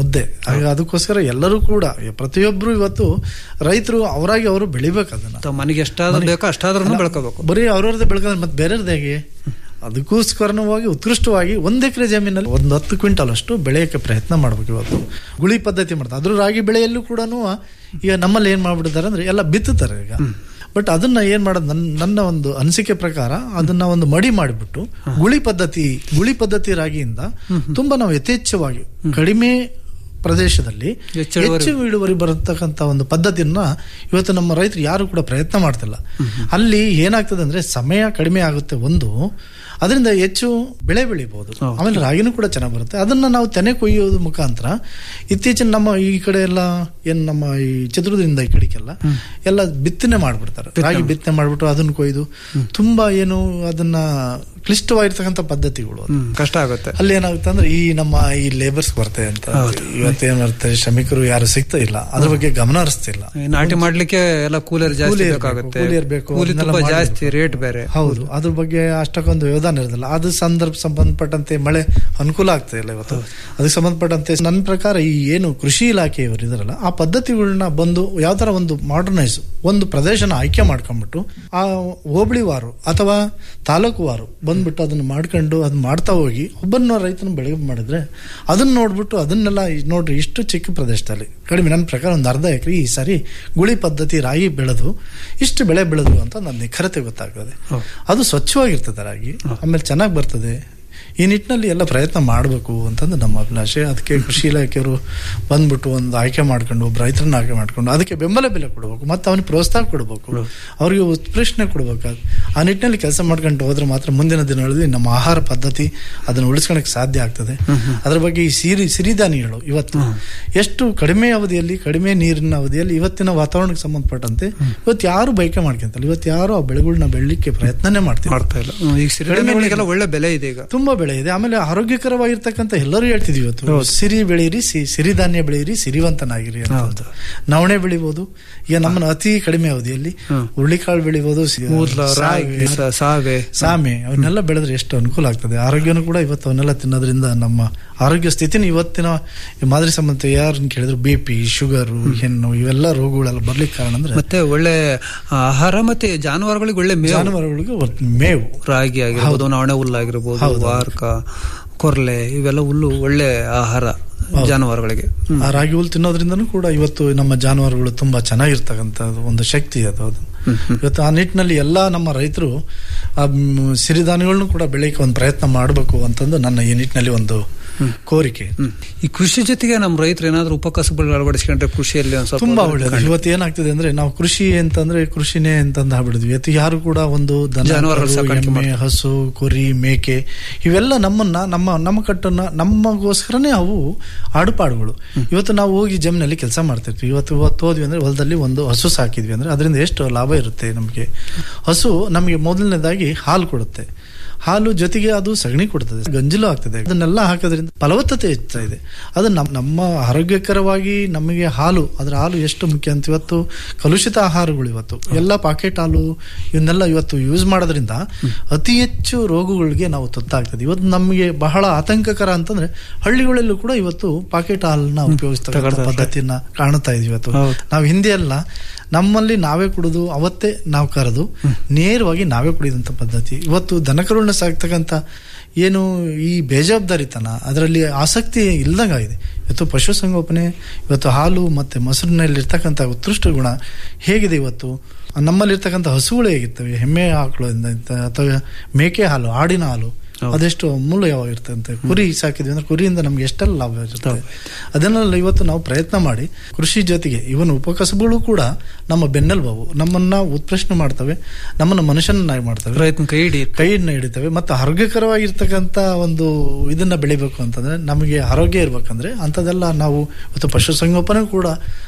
ಆಗ ಅದಕ್ಕೋಸ್ಕರ ಎಲ್ಲರೂ ಕೂಡ ಪ್ರತಿಯೊಬ್ಬರು ಇವತ್ತು ರೈತರು ಅವರಾಗಿ ಅವರು ಬೆಳಿಬೇಕು ಅದನ್ನ ಅಥವಾ ಮನೆಗೆ ಎಷ್ಟಾದ್ರೂ ಬೇಕೋ ಅಷ್ಟಾದ್ರೂ ಬೆಳ್ಕೋಬೇಕು ಬರೀ ಅವ್ರವ್ರದ್ದೇ ಬೆಳ್ಕೊಂಡ್ರೆ ಮತ್ತೆ ಬೇರೆಯವ್ರದ್ದು ಹೇಗೆ ಅದಕ್ಕೋಸ್ಕರವಾಗಿ ಉತ್ಕೃಷ್ಟವಾಗಿ ಒಂದ್ ಎಕರೆ ಜಮೀನಲ್ಲಿ ಒಂದು ಹತ್ತು ಕ್ವಿಂಟಲ್ ಅಷ್ಟು ಬೆಳೆಯಕ್ಕೆ ಪ್ರಯತ್ನ ಮಾಡ್ಬೇಕು ಇವತ್ತು ಗುಳಿ ಪದ್ಧತಿ ಮಾಡ್ತಾರೆ ಅದ್ರ ರಾಗಿ ಬೆಳೆಯಲ್ಲೂ ಕೂಡ ಈಗ ನಮ್ಮಲ್ಲಿ ಏನ್ ಮಾಡ್ಬಿಟ್ಟಿದ್ದಾರೆ ಅಂದ್ರೆ ಎಲ್ಲ ಬಿತ್ತುತ್ತಾರೆ ಈಗ ಬಟ್ ಅದನ್ನ ಏನ್ ಮಾಡೋದು ನನ್ನ ನನ್ನ ಒಂದು ಅನಿಸಿಕೆ ಪ್ರಕಾರ ಅದನ್ನ ಒಂದು ಮಡಿ ಮಾಡಿಬಿಟ್ಟು ಗುಳಿ ಪದ್ಧತಿ ಗುಳಿ ಪದ್ಧತಿ ರಾಗಿಯಿಂದ ತುಂಬಾ ನಾವು ಯಥೇಚ್ಛವಾಗಿ ಕಡಿಮೆ ಪ್ರದೇಶದಲ್ಲಿ ಹೆಚ್ಚು ಇಳುವರಿ- ಹೆಚ್ಚು ಇಳುವರಿ ಬರತಕ್ಕಂತ ಒಂದು ಪದ್ಧತಿಯನ್ನ ಇವತ್ತು ನಮ್ಮ ರೈತರು ಯಾರು ಕೂಡ ಪ್ರಯತ್ನ ಮಾಡ್ತಿಲ್ಲ ಅಲ್ಲಿ ಏನಾಗ್ತದೆ ಅಂದ್ರೆ ಸಮಯ ಕಡಿಮೆ ಆಗುತ್ತೆ ಒಂದು ಅದರಿಂದ ಹೆಚ್ಚು ಬೆಳೆ ಬೆಳಿಬಹುದು ಆಮೇಲೆ ರಾಗಿನೂ ಕೂಡ ಚೆನ್ನಾಗಿ ಬರುತ್ತೆ ಅದನ್ನ ನಾವು ತೆನೆ ಕೊಯ್ಯೋದು ಮುಖಾಂತರ ಇತ್ತೀಚಿನ ನಮ್ಮ ಈ ಕಡೆ ಎಲ್ಲ ಏನ್ ನಮ್ಮ ಈ ಚಿತ್ರದುರ್ಗದಿಂದ ಈ ಕಡೆಗೆಲ್ಲ ಎಲ್ಲ ಬಿತ್ತನೆ ಮಾಡ್ಬಿಡ್ತಾರೆ ರಾಗಿ ಬಿತ್ತನೆ ಮಾಡ್ಬಿಟ್ಟು ಅದನ್ನ ಕೊಯ್ದು ತುಂಬಾ ಏನು ಅದನ್ನ ಕ್ಲಿಷ್ಟವಾಗಿರ್ತಕ್ಕಂಥ ಪದ್ಧತಿಗಳು ಅದು. ಹ್ಮ್ ಕಷ್ಟ ಆಗುತ್ತೆ ಅಲ್ಲಿ ಏನಾಗುತ್ತೆ ಅಂದ್ರೆ ಈ ನಮ್ಮ ಈ ಲೇಬರ್ಸ್ ಕೊರತೆ ಅಂತ ಇವತ್ತೇನ್ ಮಾಡ್ತಾರೆ ಶ್ರಮಿಕರು ಯಾರು ಸಿಗ್ತಾ ಇಲ್ಲ ಅದ್ರ ಬಗ್ಗೆ ಗಮನ ಹರಿಸ್ತಿಲ್ಲ ಈ ನಾಟಿ ಮಾಡ್ಲಿಕ್ಕೆ ಎಲ್ಲ ಕೂಲರ್ ಜಾಸ್ತಿ ಕೂಲಿ ಇರ್ಬೇಕು, ಬೇಕಾಗುತ್ತೆ ಕೂಲಿ ಇರ್ಬೇಕು, ಕೂಲಿ ಅದನ್ನೆಲ್ಲ ತುಂಬಾ ಮಾಡ್ಬೇಕು. ಜಾಸ್ತಿ ರೇಟ್ ಬೇರೆ ಹೌದು ಅದ್ರ ಬಗ್ಗೆ ಅಷ್ಟಕ್ಕೊಂದು ಯೋಧನ ಇರೋದಿಲ್ಲ ಅದು ಸಂದರ್ಭ ಸಂಬಂಧಪಟ್ಟಂತೆ ಮಳೆ ಅನುಕೂಲ ಆಗ್ತಾ ಇಲ್ಲ ಇವತ್ತು ಅದಕ್ಕೆ ಸಂಬಂಧಪಟ್ಟಂತೆ ನನ್ನ ಪ್ರಕಾರ ಈ ಏನು ಕೃಷಿ ಇಲಾಖೆಯವರು ಇದಾರಲ್ಲ ಆ ಪದ್ಧತಿಗಳನ್ನ ಬಂದು ಯಾವ ತರ ಒಂದು ಮಾಡರ್ನೈಸ್ ಒಂದು ಪ್ರದೇಶನ ಆಯ್ಕೆ ಮಾಡ್ಕೊಂಡ್ಬಿಟ್ಟು ಆ ಹೋಬಳಿ ವಾರು ಅಥವಾ ತಾಲೂಕು ವಾರು ಬಂದ್ಬಿಟ್ಟು ಅದನ್ನ ಮಾಡ್ಕೊಂಡು ಅದನ್ನ ಮಾಡ್ತಾ ಹೋಗಿ ಒಬ್ಬನ ರೈತನ ಬೆಳಗ್ಗೆ ಮಾಡಿದ್ರೆ ಅದನ್ನ ನೋಡ್ಬಿಟ್ಟು ಅದನ್ನೆಲ್ಲ ಈ ನೋಡ್ರಿ ಇಷ್ಟು ಚಿಕ್ಕ ಪ್ರದೇಶದಲ್ಲಿ ಕಡಿಮೆ ನನ್ನ ಪ್ರಕಾರ ಒಂದು ಅರ್ಧ ಎಕರೆ ಈ ಸಾರಿ ಗುಳಿ ಪದ್ಧತಿ ರಾಗಿ ಬೆಳೆದು ಇಷ್ಟು ಬೆಳೆ ಬೆಳೆದು ಅಂತ ನನ್ನ ನಿಖರತೆ ಗೊತ್ತಾಗ್ತದೆ ಅದು ಸ್ವಚ್ಛವಾಗಿರ್ತದೆ ರಾಗಿ ಆಮೇಲೆ ಚೆನ್ನಾಗಿ ಬರ್ತದೆ ಈ ನಿಟ್ಟಿನಲ್ಲಿ ಎಲ್ಲ ಪ್ರಯತ್ನ ಮಾಡಬೇಕು ಅಂತಂದು ನಮ್ಮ ಅಭಿಲಾಷೆ ಅದಕ್ಕೆ ಕೃಷಿ ಇಲಾಖೆಯವರು ಬಂದ್ಬಿಟ್ಟು ಒಂದು ಆಯ್ಕೆ ಮಾಡ್ಕೊಂಡು ಒಬ್ಬ ರೈತರನ್ನ ಆಯ್ಕೆ ಮಾಡ್ಕೊಂಡು ಅದಕ್ಕೆ ಬೆಂಬಲ ಬೆಲೆ ಕೊಡಬೇಕು ಮತ್ತೆ ಅವನಿಗೆ ಪ್ರೋತ್ಸಾಹ ಕೊಡಬೇಕು ಅವರಿಗೆ ಉತ್ಪ್ರೇಷಣೆ ಕೊಡಬೇಕು ಆ ನಿಟ್ಟಿನಲ್ಲಿ ಕೆಲಸ ಮಾಡ್ಕೊಂಡು ಹೋದ್ರೆ ಮಾತ್ರ ಮುಂದಿನ ದಿನಗಳಲ್ಲಿ ನಮ್ಮ ಆಹಾರ ಪದ್ಧತಿ ಅದನ್ನು ಉಳಿಸ್ಕೊಳಕ್ಕೆ ಸಾಧ್ಯ ಆಗ್ತದೆ ಅದ್ರ ಬಗ್ಗೆ ಈ ಸಿರಿ ಸಿರಿಧಾನ್ಯಗಳು ಇವತ್ತು ಎಷ್ಟು ಕಡಿಮೆ ಅವಧಿಯಲ್ಲಿ ಕಡಿಮೆ ನೀರಿನ ಅವಧಿಯಲ್ಲಿ ಇವತ್ತಿನ ವಾತಾವರಣಕ್ಕೆ ಸಂಬಂಧಪಟ್ಟಂತೆ ಇವತ್ತು ಯಾರು ಬೈಕೆ ಮಾಡ್ಕೊಂತಲ್ಲ ಇವತ್ತು ಯಾರು ಆ ಬೆಳೆಗಳನ್ನ ಬೆಳಿಲಿಕ್ಕೆ ಪ್ರಯತ್ನನೇ ಮಾಡ್ತಾರೆ ಮಾಡ್ತಾ ಇಲ್ಲ ಹ್ಮ್, ಈಗ ಸಿರಿಧಾನ್ಯಗಳಿಗೆಲ್ಲ ಒಳ್ಳೆ ಬೆಲೆ ಇದೆ ಈಗ ತುಂಬಾ ಬೆಳೆ ಇದೆ ಆಮೇಲೆ ಆರೋಗ್ಯಕರವಾಗಿರ್ತಕ್ಕಂಥ ಎಲ್ಲರೂ ಹೇಳ್ತಿದ್ವಿ ಇವತ್ತು ಸಿರಿ ಬೆಳೀರಿ ಸಿ- ಸಿರಿಧಾನ್ಯ ಬೆಳೀರಿ ಸಿರಿವಂತನಾಗಿರಿ ಅಂತ ನವಣೆ ಬೆಳಿಬಹುದು ಈಗ ನಮ್ಮನ್ನ ಅತಿ ಕಡಿಮೆ ಅವಧಿಯಲ್ಲಿ ಹುರುಳಿಕಾಳು ಬೆಳಿಬಹುದು ಸಿ- ಕೂದ್ಲ ರಾಗಿ ಸಾವೆ, ಸ- ಸಾವೆ ಸಾಮೆ ಅವನ್ನೆಲ್ಲ ಬೆಳೆದ್ರೆ ಎಷ್ಟು ಅನುಕೂಲ ಆಗ್ತದೆ ಆರೋಗ್ಯನೂ ಕೂಡ ಇವತ್ತು ಅವನ್ನೆಲ್ಲ ತಿನ್ನೋದ್ರಿಂದ ನಮ್ಮ ಆರೋಗ್ಯ ಸ್ಥಿತಿನ ಇವತ್ತಿನ ಈ ಮಾದರಿ ಸಂಬಂಧ ಯಾರನ್ನ ಕೇಳಿದ್ರು ಬಿ ಪಿ ಶುಗರು ಹೆಣ್ಣು ಇವೆಲ್ಲ ರೋಗಗಳೆಲ್ಲ ಬರ್ಲಿಕ್ಕೆ ಕಾರಣ ಅಂದ್ರೆ ಮತ್ತೆ ಒಳ್ಳೆ ಆಹಾರ ಮತ್ತೆ ಜಾನುವಾರುಗಳಿಗೆ ಒಳ್ಳೆ ಮೇವು ಜಾನುವಾರುಗಳಿಗೆ ಒಂದು ಮೇವು ರಾಗಿ ಆಗಿರ್ಬೋದು ನವಣೆ ಹುಲ್ಲು ಆಗಿರ್ಬೋದು ವಾರ್ಕ ಕೊರ್ಲೆ ಇವೆಲ್ಲ ಹುಲ್ಲು ಒಳ್ಳೆ ಆಹಾರ ಜಾನುವಾರುಗಳಿಗೆ ಹ್ಮ್. ಆ ರಾಗಿ ಹುಲ್ಲು ತಿನ್ನೋದ್ರಿಂದನೂ ಕೂಡ ಇವತ್ತು ನಮ್ಮ ಜಾನುವಾರುಗಳು ತುಂಬಾ ಚೆನ್ನಾಗಿರ್ತಕ್ಕಂಥ ಒಂದು ಶಕ್ತಿ ಅದು ಅದು ಇವತ್ತು ಆ ನಿಟ್ಟಿನಲ್ಲಿ ಎಲ್ಲ ನಮ್ಮ ರೈತರು ಆ ಮ್, ಸಿರಿಧಾನ್ಯಗಳನ್ನು ಕೂಡ ಬೆಳೆಯಕ್ಕೆ ಒಂದು ಪ್ರಯತ್ನ ಮಾಡಬೇಕು ಅಂತಂದು ನನ್ನ ಈ ನಿಟ್ಟಿನಲ್ಲಿ ಒಂದು ಕೋರಿಕೆ ಹ್ಮ್. ಈ ಕೃಷಿ ಜೊತೆಗೆ ನಮ್ಮ ರೈತರು ಏನಾದ್ರು ಉಪಕಸಬುಗಳು ಅಳವಡಿಸ್ಕೊಂಡ್ರೆ ಕೃಷಿಯಲ್ಲಿ ಒಂದ್ ಸ್ವಲ್ಪ ತುಂಬಾ ಒಳ್ಳೇದು ಇವತ್ತು ಏನಾಗ್ತದೆ ಅಂದ್ರೆ ನಾವು ಕೃಷಿ ಅಂತಂದ್ರೆ ಕೃಷಿನೇ ಅಂತಂದು ಆಗ್ಬಿಡಿದ್ವಿ ಇವತ್ತು ಯಾರು ಕೂಡ ಒಂದು ದನ ಜಾನುವಾರುಗಳ ಕರು, ಸಾಕಾಣಿಕೆ ಎಮ್ಮೆ ಹಸು ಕುರಿ ಮೇಕೆ ಇವೆಲ್ಲ ನಮ್ಮನ್ನ ನಮ್ಮ ನಮ್ಮ ಕಟ್ಟನ್ನ ನಮಗೋಸ್ಕರನೇ ಅವು ಆಡುಪಾಡುಗಳು ಇವತ್ತು ನಾವು ಹೋಗಿ ಜಮೀನಲ್ಲಿ ಕೆಲಸ ಮಾಡ್ತಿರ್ತೀವಿ ಇವತ್ತು ಇವತ್ತು ಹೋದ್ವಿ ಅಂದ್ರೆ ಹೊಲದಲ್ಲಿ ಒಂದು ಹಸು ಸಾಕಿದ್ವಿ ಅಂದ್ರೆ ಅದರಿಂದ ಎಷ್ಟು ಲಾಭ ಇರುತ್ತೆ ನಮಗೆ ಹಸು ನಮಗೆ ಮೊದಲನೇದಾಗಿ ಹಾಲು ಕೊಡುತ್ತೆ ಹಾಲು ಜೊತೆಗೆ ಅದು ಸಗಣಿ ಕೊಡ್ತದೆ ಗಂಜಲು ಆಗ್ತದೆ ಅದನ್ನೆಲ್ಲ ಹಾಕೋದ್ರಿಂದ ಫಲವತ್ತತೆ ಹೆಚ್ಚಾ ಇದೆ ಅದು ನಮ್ಮ ನಮ್ಮ ಆರೋಗ್ಯಕರವಾಗಿ ನಮಗೆ ಹಾಲು ಅದರ ಹಾಲು ಎಷ್ಟು ಮುಖ್ಯ ಅಂತ ಇವತ್ತು ಕಲುಷಿತ ಆಹಾರಗಳು ಇವತ್ತು ಎಲ್ಲ ಪಾಕೆಟ್ ಹಾಲು ಇವನ್ನೆಲ್ಲ ಇವತ್ತು ಯೂಸ್ ಮಾಡೋದ್ರಿಂದ ಅತಿ ಹೆಚ್ಚು ರೋಗಗಳಿಗೆ ನಾವು ತುತ್ತಾಗ್ತದೆ ಇವತ್ತು ನಮಗೆ ಬಹಳ ಆತಂಕಕರ ಅಂತಂದ್ರೆ ಹಳ್ಳಿಗಳಲ್ಲೂ ಕೂಡ ಇವತ್ತು ಪಾಕೆಟ್ ಹಾಲನ್ನ ಉಪಯೋಗಿಸ್ತಕ್ಕಂಥ ಪದ್ಧತಿಯನ್ನ ಕಾಣ್ತಾ ಇದೀವಿ ಇವತ್ತು ಹೌದು. ನಾವು ಹಿಂದೆ ಎಲ್ಲ ನಮ್ಮಲ್ಲಿ ನಾವೇ ಕುಡಿದು ಅವತ್ತೇ ನಾವು ಕರೆದು ನೇರವಾಗಿ ನಾವೇ ಕುಡಿದಂತ ಪದ್ಧತಿ ಇವತ್ತು ದನಕರುಗಳನ್ನ ಸಾಕ್ತಕ್ಕಂಥ ಏನು ಈ ಬೇಜವಾಬ್ದಾರಿತನ ಅದರಲ್ಲಿ ಆಸಕ್ತಿ ಇಲ್ದಂಗಾಗಿದೆ ಇವತ್ತು ಪಶುಸಂಗೋಪನೆ ಇವತ್ತು ಹಾಲು ಮತ್ತೆ ಮೊಸರಿನಲ್ಲಿ ಇರ್ತಕ್ಕಂಥ ಉತ್ಕೃಷ್ಟ ಗುಣ ಹೇಗಿದೆ ಇವತ್ತು ನಮ್ಮಲ್ಲಿರ್ತಕ್ಕಂಥ ಹಸುಗಳು ಹೇಗಿರ್ತವೆ ಎಮ್ಮೆ ಆಕಳಿಂದ ಅಥವಾ ಮೇಕೆ ಹಾಲು ಆಡಿನ ಹಾಲು ಅದೆಷ್ಟು ಅಮೂಲ್ಯವಾಗಿರ್ತಂತೆ ಕುರಿ ಸಾಕಿದ್ವಿ ಅಂದ್ರೆ ಕುರಿಯಿಂದ ನಮ್ಗೆ ಎಷ್ಟೆಲ್ಲ ಲಾಭ ಇರುತ್ತೆ ಅದನ್ನೆಲ್ಲ ಇವತ್ತು ನಾವು ಪ್ರಯತ್ನ ಮಾಡಿ ಕೃಷಿ ಜೊತೆಗೆ ಇವನ್ ಉಪಕಸಬುಗಳು ಕೂಡ ನಮ್ಮ ಬೆನ್ನೆಲುಬಾವು ನಮ್ಮನ್ನ ಉತ್ಪ್ರಶ್ನೆ ಮಾಡ್ತವೆ ನಮ್ಮನ್ನ ಮನುಷ್ಯನಾಗಿ ಮಾಡ್ತವೆ ರೈತನ ಕೈ ಹಿಡಿ ಕೈಯನ್ನ ಹಿಡಿತವೆ ಮತ್ತು ಆರೋಗ್ಯಕರವಾಗಿರ್ತಕ್ಕಂಥ ಒಂದು ಇದನ್ನ ಬೆಳಿಬೇಕು ಅಂತಂದ್ರೆ ನಮಗೆ ಆರೋಗ್ಯ ಇರ್ಬೇಕಂದ್ರೆ ಅಂಥದ್ದೆಲ್ಲ ನಾವು ಇವತ್ತು ಪಶುಸಂಗೋಪನೆ ಕೂಡ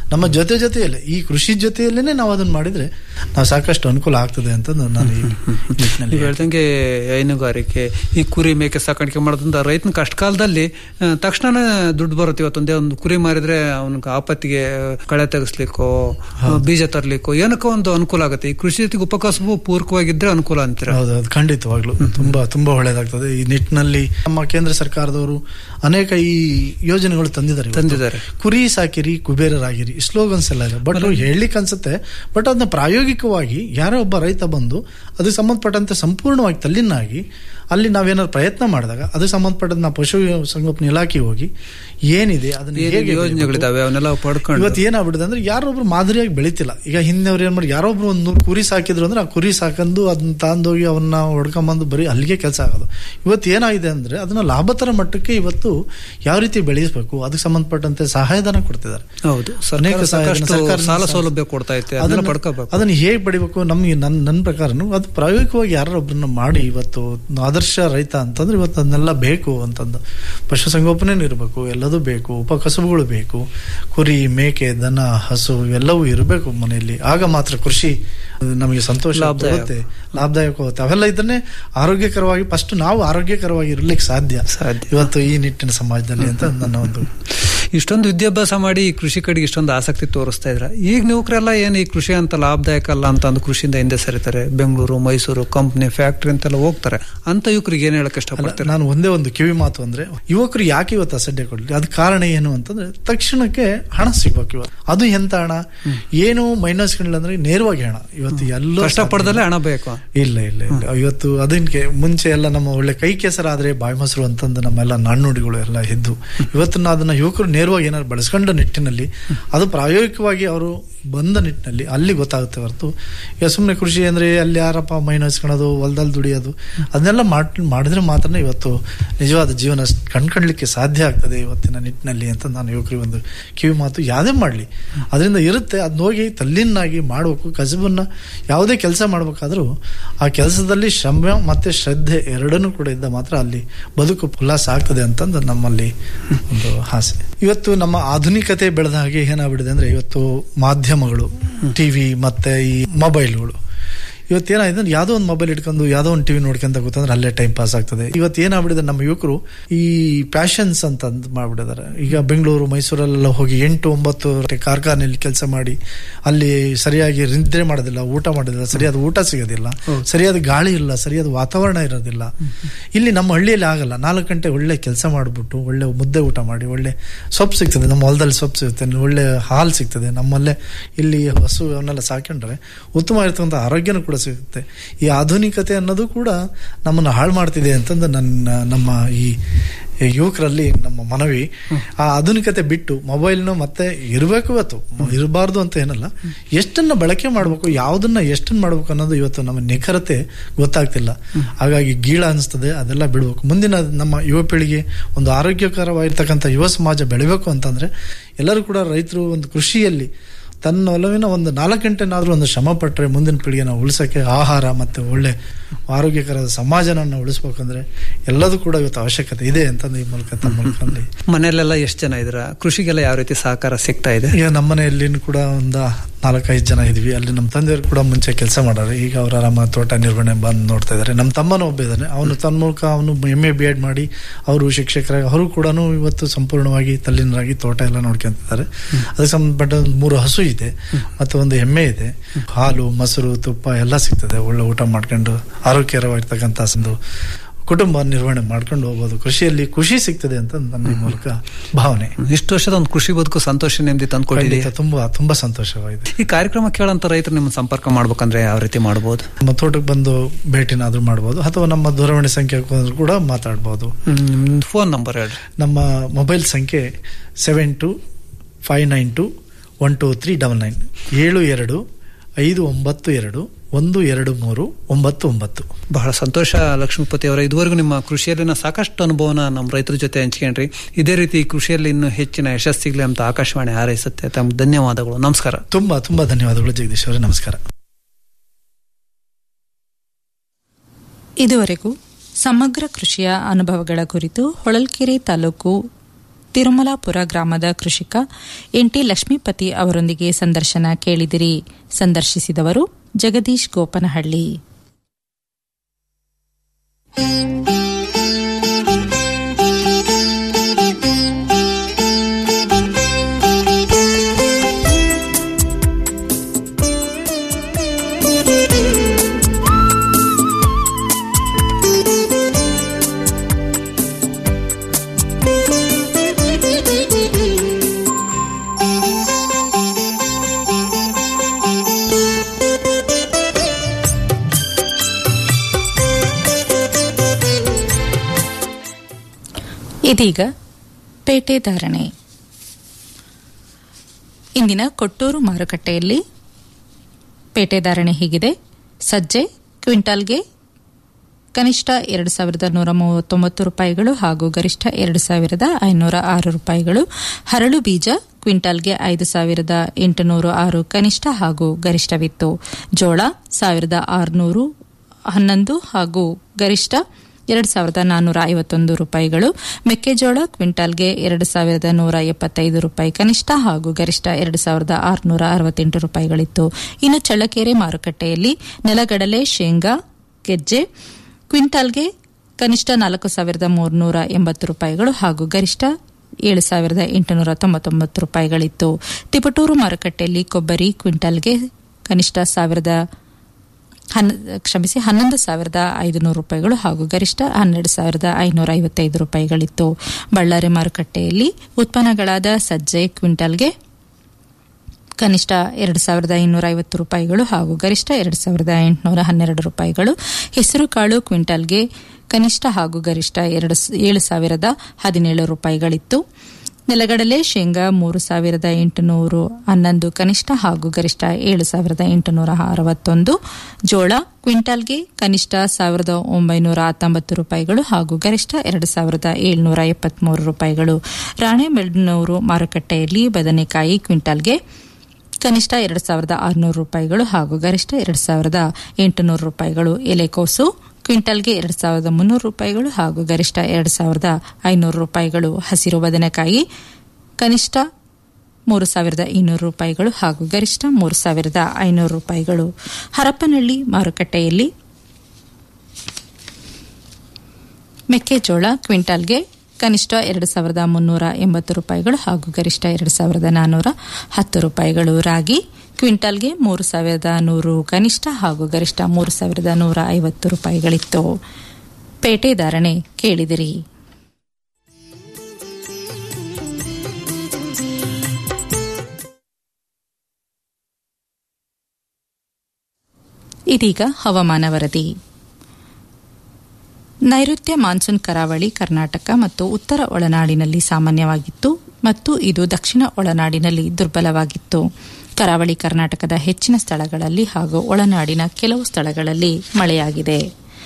ನಮ್ಮ ಜೊತೆ ಜೊತೆಯಲ್ಲೇ ಈ ಕೃಷಿ ಜೊತೆಯಲ್ಲೇನೆ ನಾವು ಅದನ್ನ ಮಾಡಿದ್ರೆ ನಾವು ಸಾಕಷ್ಟು ಅನುಕೂಲ ಆಗ್ತದೆ ಅಂತ ನಾನು ಈ ನಿಟ್ಟಿನಲ್ಲಿ ನೀವು ಹೇಳ್ದಂಗೆ ಹೈನುಗಾರಿಕೆ ಈ ಕುರಿ ಮೇಕೆ ಸಾಕಾಣಿಕೆ ಮಾಡೋದ್ರಿಂದ ರೈತನ ಕಷ್ಟಕಾಲದಲ್ಲಿ ಆ, ತಕ್ಷಣನೇ ದುಡ್ಡು ಬರುತ್ತೆ ಇವತ್ತೊಂದೇ ಒಂದು ಕುರಿ ಮಾರಿದ್ರೆ ಅವನಿಗೆ ಆಪತ್ತಿಗೆ ಕಳೆ ತೆಗಿಸ್ಲಿಕ್ಕೋ ಬೀಜ ತರ್ಲಿಕ್ಕೋ ಏನಕ್ಕೋ ಒಂದು ಅನುಕೂಲ ಆಗುತ್ತೆ ಈ ಕೃಷಿ ಜೊತೆಗೆ ಉಪಕಸಬು ಪೂರಕವಾಗಿದ್ರೆ ಅನುಕೂಲ ಅಂತೀರ ಹೌದು ಅದು ಖಂಡಿತವಾಗ್ಲು ತುಂಬಾ ತುಂಬಾ ಒಳ್ಳೇದಾಗ್ತದೆ ಈ ನಿಟ್ಟಿನಲ್ಲಿ ನಮ್ಮ ಕೇಂದ್ರ ಸರ್ಕಾರದವರು ಅನೇಕ ಈ ಯೋಜನೆಗಳು ತಂದಿದ್ದಾರೆ ಇವತ್ತು. ತಂದಿದ್ದಾರೆ. ಕುರಿ ಸಾಕಿರಿ ಕುಬೇರರಾಗಿರಿ ಸ್ಲೋಗನ್ಸ್ ಎಲ್ಲ ಇದೆ ಬಟ್ ಹೇಳಲಿಕ್ಕೆ ಅನ್ಸುತ್ತೆ ಬಟ್ ಅದನ್ನ ಪ್ರಾಯೋಗಿಕವಾಗಿ ಯಾರೋ ಒಬ್ಬ ರೈತ ಬಂದು ಅದಕ್ಕೆ ಸಂಬಂಧಪಟ್ಟಂತೆ ಸಂಪೂರ್ಣವಾಗಿ ತಲ್ಲಿನಾಗಿ ಅಲ್ಲಿ ನಾವೇನಾದ್ರು ಪ್ರಯತ್ನ ಮಾಡಿದಾಗ ಅದಕ್ಕೆ ಸಂಬಂಧಪಟ್ಟಂತ ನಾವು ಪಶು ಸಂಗೋಪನೆ ಇಲಾಖೆ ಹೋಗಿ ಏನಿದೆ ಅದನ್ನ ಏನೇನ್ ಹೇಗೆ ಯೋಜನೆಗಳಿದಾವೆ ಅವನ್ನೆಲ್ಲ ಪಡ್ಕೊಂಡು ಇವತ್ತು ಏನಾಗ್ಬಿಡಿದೆ ಅಂದ್ರೆ ಯಾರೊಬ್ರು ಮಾದರಿಯಾಗಿ ಬೆಳಿತಿಲ್ಲ ಈಗ ಹಿಂದೆವ್ರು ಏನ್ ಮಾಡಿ ಯಾರೊಬ್ರು ಒಂದು ನೂರು ಕುರಿ ಸಾಕಿದ್ರು ಅಂದ್ರೆ ಆ ಕುರಿ ಸಾಕಂದು ಅದನ್ನ ತಂದೋಗಿ ಅವನ್ನ ಹೊಡ್ಕೊಂಬಂದು ಬರೀ ಅಲ್ಲಿಗೆ ಕೆಲಸ ಆಗೋದು ಇವತ್ತು ಏನಾಗಿದೆ ಅಂದ್ರೆ ಅದನ್ನ ಲಾಭತರ ಮಟ್ಟಕ್ಕೆ ಇವತ್ತು ಯಾವ ರೀತಿ ಬೆಳೆಸಬೇಕು ಅದಕ್ಕೆ ಸಂಬಂಧಪಟ್ಟಂತೆ ಸಹಾಯಧನ ಕೊಡ್ತಿದ್ದಾರೆ ಹೌದು ಅನೇಕ ಸರ್ಕಾರ ಸಹಾಯಧನ, ಸಾಕಷ್ಟು ಸರ್ಕಾರದಿಂದ ಸಾಲ ಸಹ- ಸೌಲಭ್ಯ ಕೊಡ್ತಾ ಐತೆ ಅದನ್ನ ಅದನ್ನ- ಪಡ್ಕೋಬೇಕು ಅದನ್ನ ಹೇಗೆ ಪಡಿಬೇಕು ನಮ್ಗೆ ನನ್ನ ನನ್ನ ಪ್ರಕಾರನು ಅದು ಪ್ರಾಯೋಗಿಕವಾಗಿ ಯಾರೊಬ್ಬರನ್ನ ಮಾಡಿ ಇವತ್ತು ಆದರ್ಶ ರೈತ ಅಂತಂದ್ರೆ ಇವತ್ತು ಅದನ್ನೆಲ್ಲ ಬೇಕು ಅಂತಂದು ಪಶುಸಂಗೋಪನೆ ಇರಬೇಕು ಎಲ್ಲದೂ ಬೇಕು ಉಪಕಸಬುಗಳು ಬೇಕು ಕುರಿ ಮೇಕೆ ದನ ಹಸು ಇವೆಲ್ಲವೂ ಇರಬೇಕು ಮನೆಯಲ್ಲಿ ಆಗ ಮಾತ್ರ ಕೃಷಿ ನಮಗೆ ಸಂತೋಷ ಲಾಭದಾಯಕ. ಕೊಡುತ್ತೆ ಲಾಭದಾಯಕವಾಗುತ್ತೆ ಅವೆಲ್ಲ ಇದ್ರೆ ಆರೋಗ್ಯಕರವಾಗಿ ಫಸ್ಟ್ ನಾವು ಆರೋಗ್ಯಕರವಾಗಿ ಇರ್ಲಿಕ್ಕೆ ಸಾಧ್ಯ ಸಾಧ್ಯ. ಇವತ್ತು ಈ ನಿಟ್ಟಿನ ಸಮಾಜದಲ್ಲಿ ಅಂತ ನನ್ನ ಒಂದು ಇಷ್ಟೊಂದು ವಿದ್ಯಾಭ್ಯಾಸ ಮಾಡಿ ಈ ಕೃಷಿ ಕಡೆಗೆ ಇಷ್ಟೊಂದು ಆಸಕ್ತಿ ತೋರಿಸ್ತಾ ಇದ್ರ ಈಗ ಯುವಕರೆಲ್ಲ ಏನು ಈ ಕೃಷಿ ಅಂತ ಲಾಭದಾಯಕ ಅಲ್ಲ ಅಂತ ಅಂದು ಕೃಷಿಯಿಂದ ಹಿಂದೆ ಸರಿತಾರೆ ಬೆಂಗಳೂರು ಮೈಸೂರು ಕಂಪ್ನಿ ಫ್ಯಾಕ್ಟ್ರಿ ಅಂತೆಲ್ಲ ಹೋಗ್ತಾರೆ ಅಂತ ಯುವಕರಿಗೆ ಏನ್ ಹೇಳಕ್ ಅಲ್ಲ, ಇಷ್ಟಪಡ್ತಾರೆ ನಾನು ಒಂದೇ ಒಂದು ಕಿವಿ ಮಾತು ಅಂದ್ರೆ ಯುವಕರು ಯಾಕೆ ಇವತ್ತು ಅಸಡ್ಡೆ ಕೊಡ್ಲಿ ಅದ್ ಕಾರಣ ಏನು ಅಂತಂದ್ರೆ ತಕ್ಷಣಕ್ಕೆ ಹಣ ಸಿಗ್ಬೇಕು ಇವತ್ತು ಅದು ಎಂತ ಹಣ ಏನು ಮೈನಸ್ ಅಂದ್ರೆ ನೇರವಾಗಿ ಹಣ ಇವತ್ತು ಎಲ್ಲ ಕಷ್ಟಪಡದಲ್ಲೇ ಹಣ ಬೇಕು ಇಲ್ಲ ಇಲ್ಲ ಇಲ್ಲ ಇವತ್ತು ಅದಕ್ಕೆ ಮುಂಚೆ ಎಲ್ಲ ನಮ್ಮ ಒಳ್ಳೆ ಕೈ ಕೆಸರಾದ್ರೆ ಬಾಯಿ ಮೊಸರು ಅಂತಂದು ನಮ್ಮೆಲ್ಲ ನಾಣ್ಣುಡಿಗಳು ಎಲ್ಲ ಇದ್ದು ಇವತ್ತು ನಾವು ಅದನ್ನ ಯುವಕರು ನೇರವಾಗಿ ಏನಾದ್ರು ಬಳಸ್ಕೊಂಡ ನಿಟ್ಟಿನಲ್ಲಿ ಅದು ಪ್ರಾಯೋಗಿಕವಾಗಿ ಅವರು ಬಂದ ನಿಟ್ಟಿನಲ್ಲಿ ಅಲ್ಲಿ ಗೊತ್ತಾಗುತ್ತೆ ಹೊರತು ಈಗ ಸುಮ್ಮನೆ ಕೃಷಿ ಅಂದ್ರೆ ಅಲ್ಲಿ ಯಾರಪ್ಪ ಮೈನಸ್ಕೊಳ್ಳೋದು ಹೊಲದಲ್ಲಿ ದುಡಿಯೋದು ಅದನ್ನೆಲ್ಲ ಮಾಡ್ ಮಾಡಿದ್ರೆ ಮಾತ್ರ ಇವತ್ತು ನಿಜವಾದ ಜೀವನ ಕಂಡ್ಕೊಳ್ಲಿಕ್ಕೆ ಸಾಧ್ಯ ಆಗ್ತದೆ ಇವತ್ತಿನ ನಿಟ್ಟಿನಲ್ಲಿ ಅಂತ ನಾನು ಯುವಕರಿಗೆ ಒಂದು ಕಿವಿ ಮಾತು ಯಾವುದೇ ಮಾಡಲಿ ಅದರಿಂದ ಇರುತ್ತೆ ಅದನ್ನ ಹೋಗಿ ತಲ್ಲಿನಾಗಿ ಮಾಡಬೇಕು ಕಸಬನ್ನ ಯಾವುದೇ ಕೆಲಸ ಮಾಡಬೇಕಾದ್ರೂ ಆ ಕೆಲಸದಲ್ಲಿ ಶ್ರಮ ಮತ್ತೆ ಶ್ರದ್ಧೆ ಎರಡನ್ನೂ ಕೂಡ ಇದ್ದ ಮಾತ್ರ ಅಲ್ಲಿ ಬದುಕು ಉಲ್ಲಾಸ ಆಗ್ತದೆ ಅಂತಂದು ನಮ್ಮಲ್ಲಿ ಒಂದು ಆಸೆ ಇವತ್ತು ನಮ್ಮ ಆಧುನಿಕತೆ ಬೆಳೆದ ಹಾಗೆ ಏನಾಗ್ಬಿಟ್ಟಿದೆ ಅಂದ್ರೆ ಇವತ್ತು ಮಾಧ್ಯಮಗಳು ಟಿವಿ ಮತ್ತೆ ಈ ಮೊಬೈಲ್ಗಳು ಇವತ್ತು ಏನಾಗಿದೆ ಅಂದ್ರೆ ಯಾವುದೋ ಒಂದು ಮೊಬೈಲ್ ಇಟ್ಕೊಂಡು ಯಾವುದೋ ಒಂದು ಟಿವಿ ನೋಡ್ಕೊಂತ ಕೂತಂದ್ರೆ ಅಲ್ಲೇ ಟೈಮ್ ಪಾಸ್ ಆಗ್ತದೆ ಇವತ್ತು ಏನಾಗ್ಬಿಟ್ಟಿದೆ ನಮ್ಮ ಯುವಕರು ಈ ಪ್ಯಾಷನ್ಸ್ ಅಂತ ಅಂದ್ ಮಾಡ್ಬಿಟ್ಟಿದ್ದಾರೆ ಈಗ ಬೆಂಗಳೂರು ಮೈಸೂರಲ್ಲೆಲ್ಲ ಹೋಗಿ ಎಂಟು ಒಂಬತ್ತು ಕಾರ್ಖಾನೆಯಲ್ಲಿ ಕೆಲಸ ಮಾಡಿ ಅಲ್ಲಿ ಸರಿಯಾಗಿ ನಿದ್ರೆ ಮಾಡೋದಿಲ್ಲ ಊಟ ಮಾಡೋದಿಲ್ಲ ಸರಿಯಾದ ಊಟ ಸಿಗೋದಿಲ್ಲ ಸರಿಯಾದ ಗಾಳಿ ಇಲ್ಲ ಸರಿಯಾದ ವಾತಾವರಣ ಇರೋದಿಲ್ಲ ಇಲ್ಲಿ ನಮ್ಮ ಹಳ್ಳಿಯಲ್ಲಿ ಆಗಲ್ಲ ನಾಲ್ಕು ಗಂಟೆ ಒಳ್ಳೆ ಕೆಲಸ ಮಾಡಿಬಿಟ್ಟು ಒಳ್ಳೆ ಮುದ್ದೆ ಊಟ ಮಾಡಿ ಒಳ್ಳೆ ಸೊಪ್ಪು ಸಿಗ್ತದೆ ನಮ್ಮ ಹೊಲದಲ್ಲಿ ಸೊಪ್ಪು ಸಿಗುತ್ತೆ ಒಳ್ಳೆ ಹಾಲು ಸಿಗ್ತದೆ ನಮ್ಮಲ್ಲೇ ಇಲ್ಲಿ ಹಸು ಅವನ್ನೆಲ್ಲ ಸಾಕೊಂಡ್ರೆ ಉತ್ತಮವಾಗಿರ್ತಕ್ಕಂಥ ಆರೋಗ್ಯನೂ ಕೂಡ ಸಿಗುತ್ತೆ ಈ ಆಧುನಿಕತೆ ಅನ್ನೋದು ಕೂಡ ನಮ್ಮನ್ನು ಹಾಳು ಮಾಡ್ತಿದೆ ಅಂತಂದು ನನ್ನ ನಮ್ಮ ಈ ಯುವಕರಲ್ಲಿ ನಮ್ಮ ಮನವಿ ಆ ಆಧುನಿಕತೆ ಬಿಟ್ಟು ಮೊಬೈಲ್ನು ಮತ್ತೆ ಇರಬೇಕು ಇವತ್ತು ಇರಬಾರ್ದು ಅಂತ ಏನಲ್ಲ ಎಷ್ಟನ್ನ ಬಳಕೆ ಮಾಡಬೇಕು ಯಾವ್ದನ್ನ ಎಷ್ಟನ್ನ ಮಾಡ್ಬೇಕು ಅನ್ನೋದು ಇವತ್ತು ನಮ್ಮ ನಿಖರತೆ ಗೊತ್ತಾಗ್ತಿಲ್ಲ ಹಾಗಾಗಿ ಗೀಳ ಅನಿಸ್ತದೆ ಅದೆಲ್ಲ ಬಿಡ್ಬೇಕು ಮುಂದಿನ ನಮ್ಮ ಯುವ ಪೀಳಿಗೆ ಒಂದು ಆರೋಗ್ಯಕರವಾಗಿರ್ತಕ್ಕಂಥ ಯುವ ಸಮಾಜ ಬೆಳಿಬೇಕು ಅಂತಂದ್ರೆ ಎಲ್ಲರೂ ಕೂಡ ರೈತರು ಒಂದು ಕೃಷಿಯಲ್ಲಿ ತನ್ನ ಒಲವಿನ ಒಂದು ನಾಲ್ಕು ಗಂಟೆನಾದ್ರೂ ಒಂದು ಶ್ರಮ ಪಟ್ಟರೆ ಮುಂದಿನ ಪೀಳಿಗೆ ನಾವು ಉಳಿಸೋಕ್ಕೆ ಆಹಾರ ಮತ್ತೆ ಒಳ್ಳೆ ಆರೋಗ್ಯಕರದ ಸಮಾಜನ ನಾವು ಉಳಿಸ್ಬೇಕಂದ್ರೆ ಎಲ್ಲದೂ ಕೂಡ ಇವತ್ತು ಅವಶ್ಯಕತೆ ಇದೆ ಅಂತಂದು ಈ ಮೂಲಕ ತಮ್ಮ ಮೂಲಕ ಅಲ್ಲಿ ಮನೆಯಲ್ಲೆಲ್ಲ ಎಷ್ಟು ಜನ ಇದ್ರ ಕೃಷಿಗೆಲ್ಲ ಯಾವ ರೀತಿ ಸಹಕಾರ ಸಿಗ್ತಾ ಇದೆ ಈಗ ನಮ್ಮ ಮನೆಯಲ್ಲಿ ಕೂಡ ಒಂದು ನಾಲ್ಕೈದು ಜನ ಇದ್ವಿ ಅಲ್ಲಿ ನಮ್ಮ ತಂದೆಯವರು ಕೂಡ ಮುಂಚೆ ಕೆಲಸ ಮಾಡೋರು ಈಗ ಅವ್ರ ಆರಾಮ ತೋಟ ನಿರ್ವಹಣೆ ಬಂದು ನೋಡ್ತಾ ಇದ್ದಾರೆ ನಮ್ಮ ತಮ್ಮನೂ ಒಬ್ಬ ಇದ್ದಾನೆ ಅವನು ತನ್ನ ಮೂಲಕ ಅವನು ಎಮ್ ಎ ಬಿ ಎಡ್ ಮಾಡಿ ಅವರು ಶಿಕ್ಷಕರಾಗಿ ಅವರು ಕೂಡ ಇವತ್ತು ಸಂಪೂರ್ಣವಾಗಿ ತಲ್ಲಿನರಾಗಿ ತೋಟ ಎಲ್ಲ ನೋಡ್ಕೊಂತಿದ್ದಾರೆ ಅದಕ್ಕೆ ಸಂಬಂಧಪಟ್ಟ ಒಂದು ಮೂರು ಹಸು ಇದೆ ಮತ್ತೆ ಒಂದು ಎಮ್ಮೆ ಇದೆ ಹಾಲು ಮೊಸರು ತುಪ್ಪ ಎಲ್ಲ ಸಿಗ್ತದೆ ಒಳ್ಳೆ ಊಟ ಮಾಡ್ಕೊಂಡು ಆರೋಗ್ಯಕರವಾಗಿರ್ತಕ್ಕಂಥ ಒಂದು ಕುಟುಂಬ ನಿರ್ವಹಣೆ ಮಾಡ್ಕೊಂಡು ಹೋಗ್ಬೋದು ಕೃಷಿಯಲ್ಲಿ ಖುಷಿ ಸಿಗ್ತದೆ ಅಂತ ನನ್ನ ಈ ಮೂಲಕ ಭಾವನೆ ಇಷ್ಟು ವರ್ಷದ ಒಂದು ಕೃಷಿ ಬದುಕು ಸಂತೋಷ ನೆಮ್ಮದಿ ತಂದ್ಕೊಟ್ಟಿದೆ ಖಂಡಿತ ತುಂಬಾ ತುಂಬಾ ಸಂತೋಷವಾಗಿದೆ ಈ ಕಾರ್ಯಕ್ರಮ ಕೇಳಂತ ರೈತರು ನಿಮ್ಮ ಸಂಪರ್ಕ ಮಾಡ್ಬೇಕಂದ್ರೆ ಯಾವ ರೀತಿ ಮಾಡಬಹುದು ನಮ್ಮ ತೋಟಕ್ಕೆ ಬಂದು ಭೇಟಿನಾದ್ರೂ ಮಾಡ್ಬೋದು ಅಥವಾ ನಮ್ಮ ದೂರವಾಣಿ ಸಂಖ್ಯೆ ಕೂಡ ಮಾತಾಡ್ಬೋದು ಫೋನ್ ನಂಬರ್ ಹೇಳ್ರಿ ನಮ್ಮ ಮೊಬೈಲ್ ಸಂಖ್ಯೆ seven two five nine two one two three double nine ಏಳು ಎರಡು ಐದು ಒಂಬತ್ತು ಎರಡು ಒಂದು ಎರಡು ಮೂರು ಒಂಬತ್ತು ಒಂಬತ್ತು ಬಹಳ ಸಂತೋಷ ಲಕ್ಷ್ಮೀಪತಿ ಅವರ ಇದುವರೆಗೂ ನಿಮ್ಮ ಕೃಷಿಯಲ್ಲಿನ ಸಾಕಷ್ಟು ಅನುಭವನ ನಮ್ಮ ರೈತರ ಜೊತೆ ಹಂಚ್ಕೊಂಡ್ರಿ ಇದೇ ರೀತಿ ಕೃಷಿಯಲ್ಲಿ ಇನ್ನೂ ಹೆಚ್ಚಿನ ಯಶಸ್ಸಿಗ್ಲಿ ಅಂತ ಆಕಾಶವಾಣಿ ಹಾರೈಸುತ್ತೆ ತಮ್ಗೆ ಧನ್ಯವಾದಗಳು ನಮಸ್ಕಾರ ತುಂಬಾ ತುಂಬಾ ಧನ್ಯವಾದಗಳು ಜಗದೀಶ್ ಅವರೇ ನಮಸ್ಕಾರ ಇದುವರೆಗೂ ಸಮಗ್ರ ಕೃಷಿಯ ಅನುಭವಗಳ ಕುರಿತು ಹೊಳಲ್ಕೆರೆ ತಾಲೂಕು ತಿರುಮಲಾಪುರ ಗ್ರಾಮದ ಕೃಷಿಕ ಎನ್ಟಿ ಲಕ್ಷ್ಮೀಪತಿ ಅವರೊಂದಿಗೆ ಸಂದರ್ಶನ ಕೇಳಿದಿರಿ ಸಂದರ್ಶಿಸಿದವರು ಜಗದೀಶ್ ಗೋಪನಹಳ್ಳಿ ಇದೀಗ ಪೇಟೆ ಧಾರಣೆ ಇಂದಿನ ಕೊಟ್ಟೂರು ಮಾರುಕಟ್ಟೆಯಲ್ಲಿ ಪೇಟೆ ಧಾರಣೆ ಹೀಗಿದೆ ಸಜ್ಜೆ ಕ್ವಿಂಟಾಲ್ಗೆ ಕನಿಷ್ಠ ಎರಡು ಸಾವಿರದ ನೂರ ಮೂವತ್ತೊಂಬತ್ತು ರೂಪಾಯಿಗಳು ಹಾಗೂ ಗರಿಷ್ಠ ಎರಡು ಸಾವಿರದ ಐನೂರ ಆರು ರೂಪಾಯಿಗಳು ಹರಳು ಬೀಜ ಕ್ವಿಂಟಾಲ್ಗೆ ಐದು ಸಾವಿರದ ಎಂಟುನೂರು ಆರು ಕನಿಷ್ಠ ಹಾಗೂ ಗರಿಷ್ಠವಿತ್ತು ಜೋಳ ಸಾವಿರದ ಆರುನೂರು ಹನ್ನೊಂದು ಹಾಗೂ ಗರಿಷ್ಠ ಎರಡು ಸಾವಿರದ ನಾನ್ನೂರ ಐವತ್ತೊಂದು ರೂಪಾಯಿಗಳು ಮೆಕ್ಕೆಜೋಳ ಕ್ವಿಂಟಾಲ್ಗೆ ಎರಡು ಸಾವಿರದ ನೂರ ಎಪ್ಪತ್ತೈದು ರೂಪಾಯಿ ಕನಿಷ್ಠ ಹಾಗೂ ಗರಿಷ್ಠ ಎರಡು ಸಾವಿರದ ಆರುನೂರ ಅರವತ್ತೆಂಟು ರೂಪಾಯಿಗಳಿತ್ತು ಇನ್ನು ಚಳ್ಳಕೆರೆ ಮಾರುಕಟ್ಟೆಯಲ್ಲಿ ನೆಲಗಡಲೆ ಶೇಂಗಾ ಗೆಜ್ಜೆ ಕ್ವಿಂಟಾಲ್ಗೆ ಕನಿಷ್ಠ ನಾಲ್ಕು ಸಾವಿರದ ಮೂರ್ನೂರ ಎಂಬತ್ತು ರೂಪಾಯಿಗಳು ಹಾಗೂ ಗರಿಷ್ಠ ಏಳು ಸಾವಿರದ ಎಂಟುನೂರ ತೊಂಬತ್ತೊಂಬತ್ತು ರೂಪಾಯಿಗಳಿತ್ತು ತಿಪಟೂರು ಮಾರುಕಟ್ಟೆಯಲ್ಲಿ ಕೊಬ್ಬರಿ ಕ್ವಿಂಟಾಲ್ಗೆ ಕನಿಷ್ಠ ಸಾವಿರದ ಕ್ಷಮಿಸಿ ಹನ್ನೊಂದು ಸಾವಿರದ ಐದುನೂರು ರೂಪಾಯಿಗಳು ಹಾಗೂ ಗರಿಷ್ಠ ಹನ್ನೆರಡು ಸಾವಿರದ ಐನೂರ ಐವತ್ತೈದು ರೂಪಾಯಿಗಳಿತ್ತು ಬಳ್ಳಾರಿ ಮಾರುಕಟ್ಟೆಯಲ್ಲಿ ಉತ್ಪನ್ನಗಳಾದ ಸಜ್ಜೆ ಕ್ವಿಂಟಾಲ್ಗೆ ಕನಿಷ್ಠ ಎರಡು ಸಾವಿರದ ಇನ್ನೂರ ಐವತ್ತು ರೂಪಾಯಿಗಳು ಹಾಗೂ ಗರಿಷ್ಠ ಎರಡು ಸಾವಿರದ ಎಂಟುನೂರ ಹನ್ನೆರಡು ರೂಪಾಯಿಗಳು ಹೆಸರುಕಾಳು ಕ್ವಿಂಟಾಲ್ಗೆ ಕನಿಷ್ಠ ಹಾಗೂ ಗರಿಷ್ಠ ಎರಡು ಏಳು ಸಾವಿರದ ಹದಿನೇಳು ರೂಪಾಯಿಗಳಿತ್ತು ನೆಲಗಡಲೆ ಶೇಂಗಾ ಮೂರು ಸಾವಿರದ ಎಂಟುನೂರು ಹನ್ನೊಂದು ಕನಿಷ್ಠ ಹಾಗೂ ಗರಿಷ್ಠ ಏಳು ಸಾವಿರದ ಎಂಟುನೂರ ಅರವತ್ತೊಂದು ಜೋಳ ಕ್ವಿಂಟಾಲ್ಗೆ ಕನಿಷ್ಠ ಸಾವಿರದ ಒಂಬೈನೂರ ಹತ್ತೊಂಬತ್ತು ರೂಪಾಯಿಗಳು ಹಾಗೂ ಗರಿಷ್ಠ ಎರಡು ಸಾವಿರದ ಏಳುನೂರ ಎಪ್ಪತ್ಮೂರು ರೂಪಾಯಿಗಳು ರಾಣೆಬೆನ್ನೂರು ಮಾರುಕಟ್ಟೆಯಲ್ಲಿ ಬದನೆಕಾಯಿ ಕ್ವಿಂಟಾಲ್ಗೆ ಕನಿಷ್ಠ ಎರಡು ಸಾವಿರದ ಆರುನೂರು ರೂಪಾಯಿಗಳು ಹಾಗೂ ಗರಿಷ್ಠ ಎರಡು ಸಾವಿರದ ಎಂಟುನೂರು ರೂಪಾಯಿಗಳು ಎಲೆಕೋಸು ಕ್ವಿಂಟಲ್ಗೆ ಎರಡು ಸಾವಿರದ ಮುನ್ನೂರು ರೂಪಾಯಿಗಳು ಹಾಗೂ ಗರಿಷ್ಠ ಎರಡು ಸಾವಿರದ ಐನೂರು ರೂಪಾಯಿಗಳು ಹಸಿರು ಬದನೆಕಾಯಿ ಕನಿಷ್ಠ ಮೂರು ಸಾವಿರದ ಇನ್ನೂರು ರೂಪಾಯಿಗಳು ಹಾಗೂ ಗರಿಷ್ಠ ಮೂರು ಸಾವಿರದ ಐನೂರು ರೂಪಾಯಿಗಳು ಹರಪನಹಳ್ಳಿ ಮಾರುಕಟ್ಟೆಯಲ್ಲಿ ಮೆಕ್ಕೆಜೋಳ ಕ್ವಿಂಟಾಲ್ಗೆ ಕನಿಷ್ಠ ಎರಡು ಸಾವಿರದ ಮುನ್ನೂರ ಎಂಬತ್ತು ರೂಪಾಯಿಗಳು ಹಾಗೂ ಗರಿಷ್ಠ ಎರಡು ಸಾವಿರದ ನಾನ್ನೂರ ಹತ್ತು ರೂಪಾಯಿಗಳು ರಾಗಿ ಕ್ವಿಂಟಾಲ್ಗೆ ಮೂರು ಸಾವಿರದ ನೂರು ಕನಿಷ್ಠ ಹಾಗೂ ಗರಿಷ್ಠ ಮೂರು ಸಾವಿರದ ನೂರ ಐವತ್ತು ರೂಪಾಯಿಗಳಿತ್ತು ಪೇಟೆ ಧಾರಣೆ ಕೇಳಿದಿರಿ ಇದೀಗ ಹವಾಮಾನ ವರದಿ ನೈಋತ್ಯ ಮಾನ್ಸೂನ್ ಕರಾವಳಿ ಕರ್ನಾಟಕ ಮತ್ತು ಉತ್ತರ ಒಳನಾಡಿನಲ್ಲಿ ಸಾಮಾನ್ಯವಾಗಿತ್ತು ಮತ್ತು ಇದು ದಕ್ಷಿಣ ಒಳನಾಡಿನಲ್ಲಿ ದುರ್ಬಲವಾಗಿತ್ತು ಕರಾವಳಿ ಕರ್ನಾಟಕದ ಹೆಚ್ಚಿನ ಸ್ಥಳಗಳಲ್ಲಿ ಹಾಗೂ ಒಳನಾಡಿನ ಕೆಲವು ಸ್ಥಳಗಳಲ್ಲಿ ಮಳೆಯಾಗಿದೆ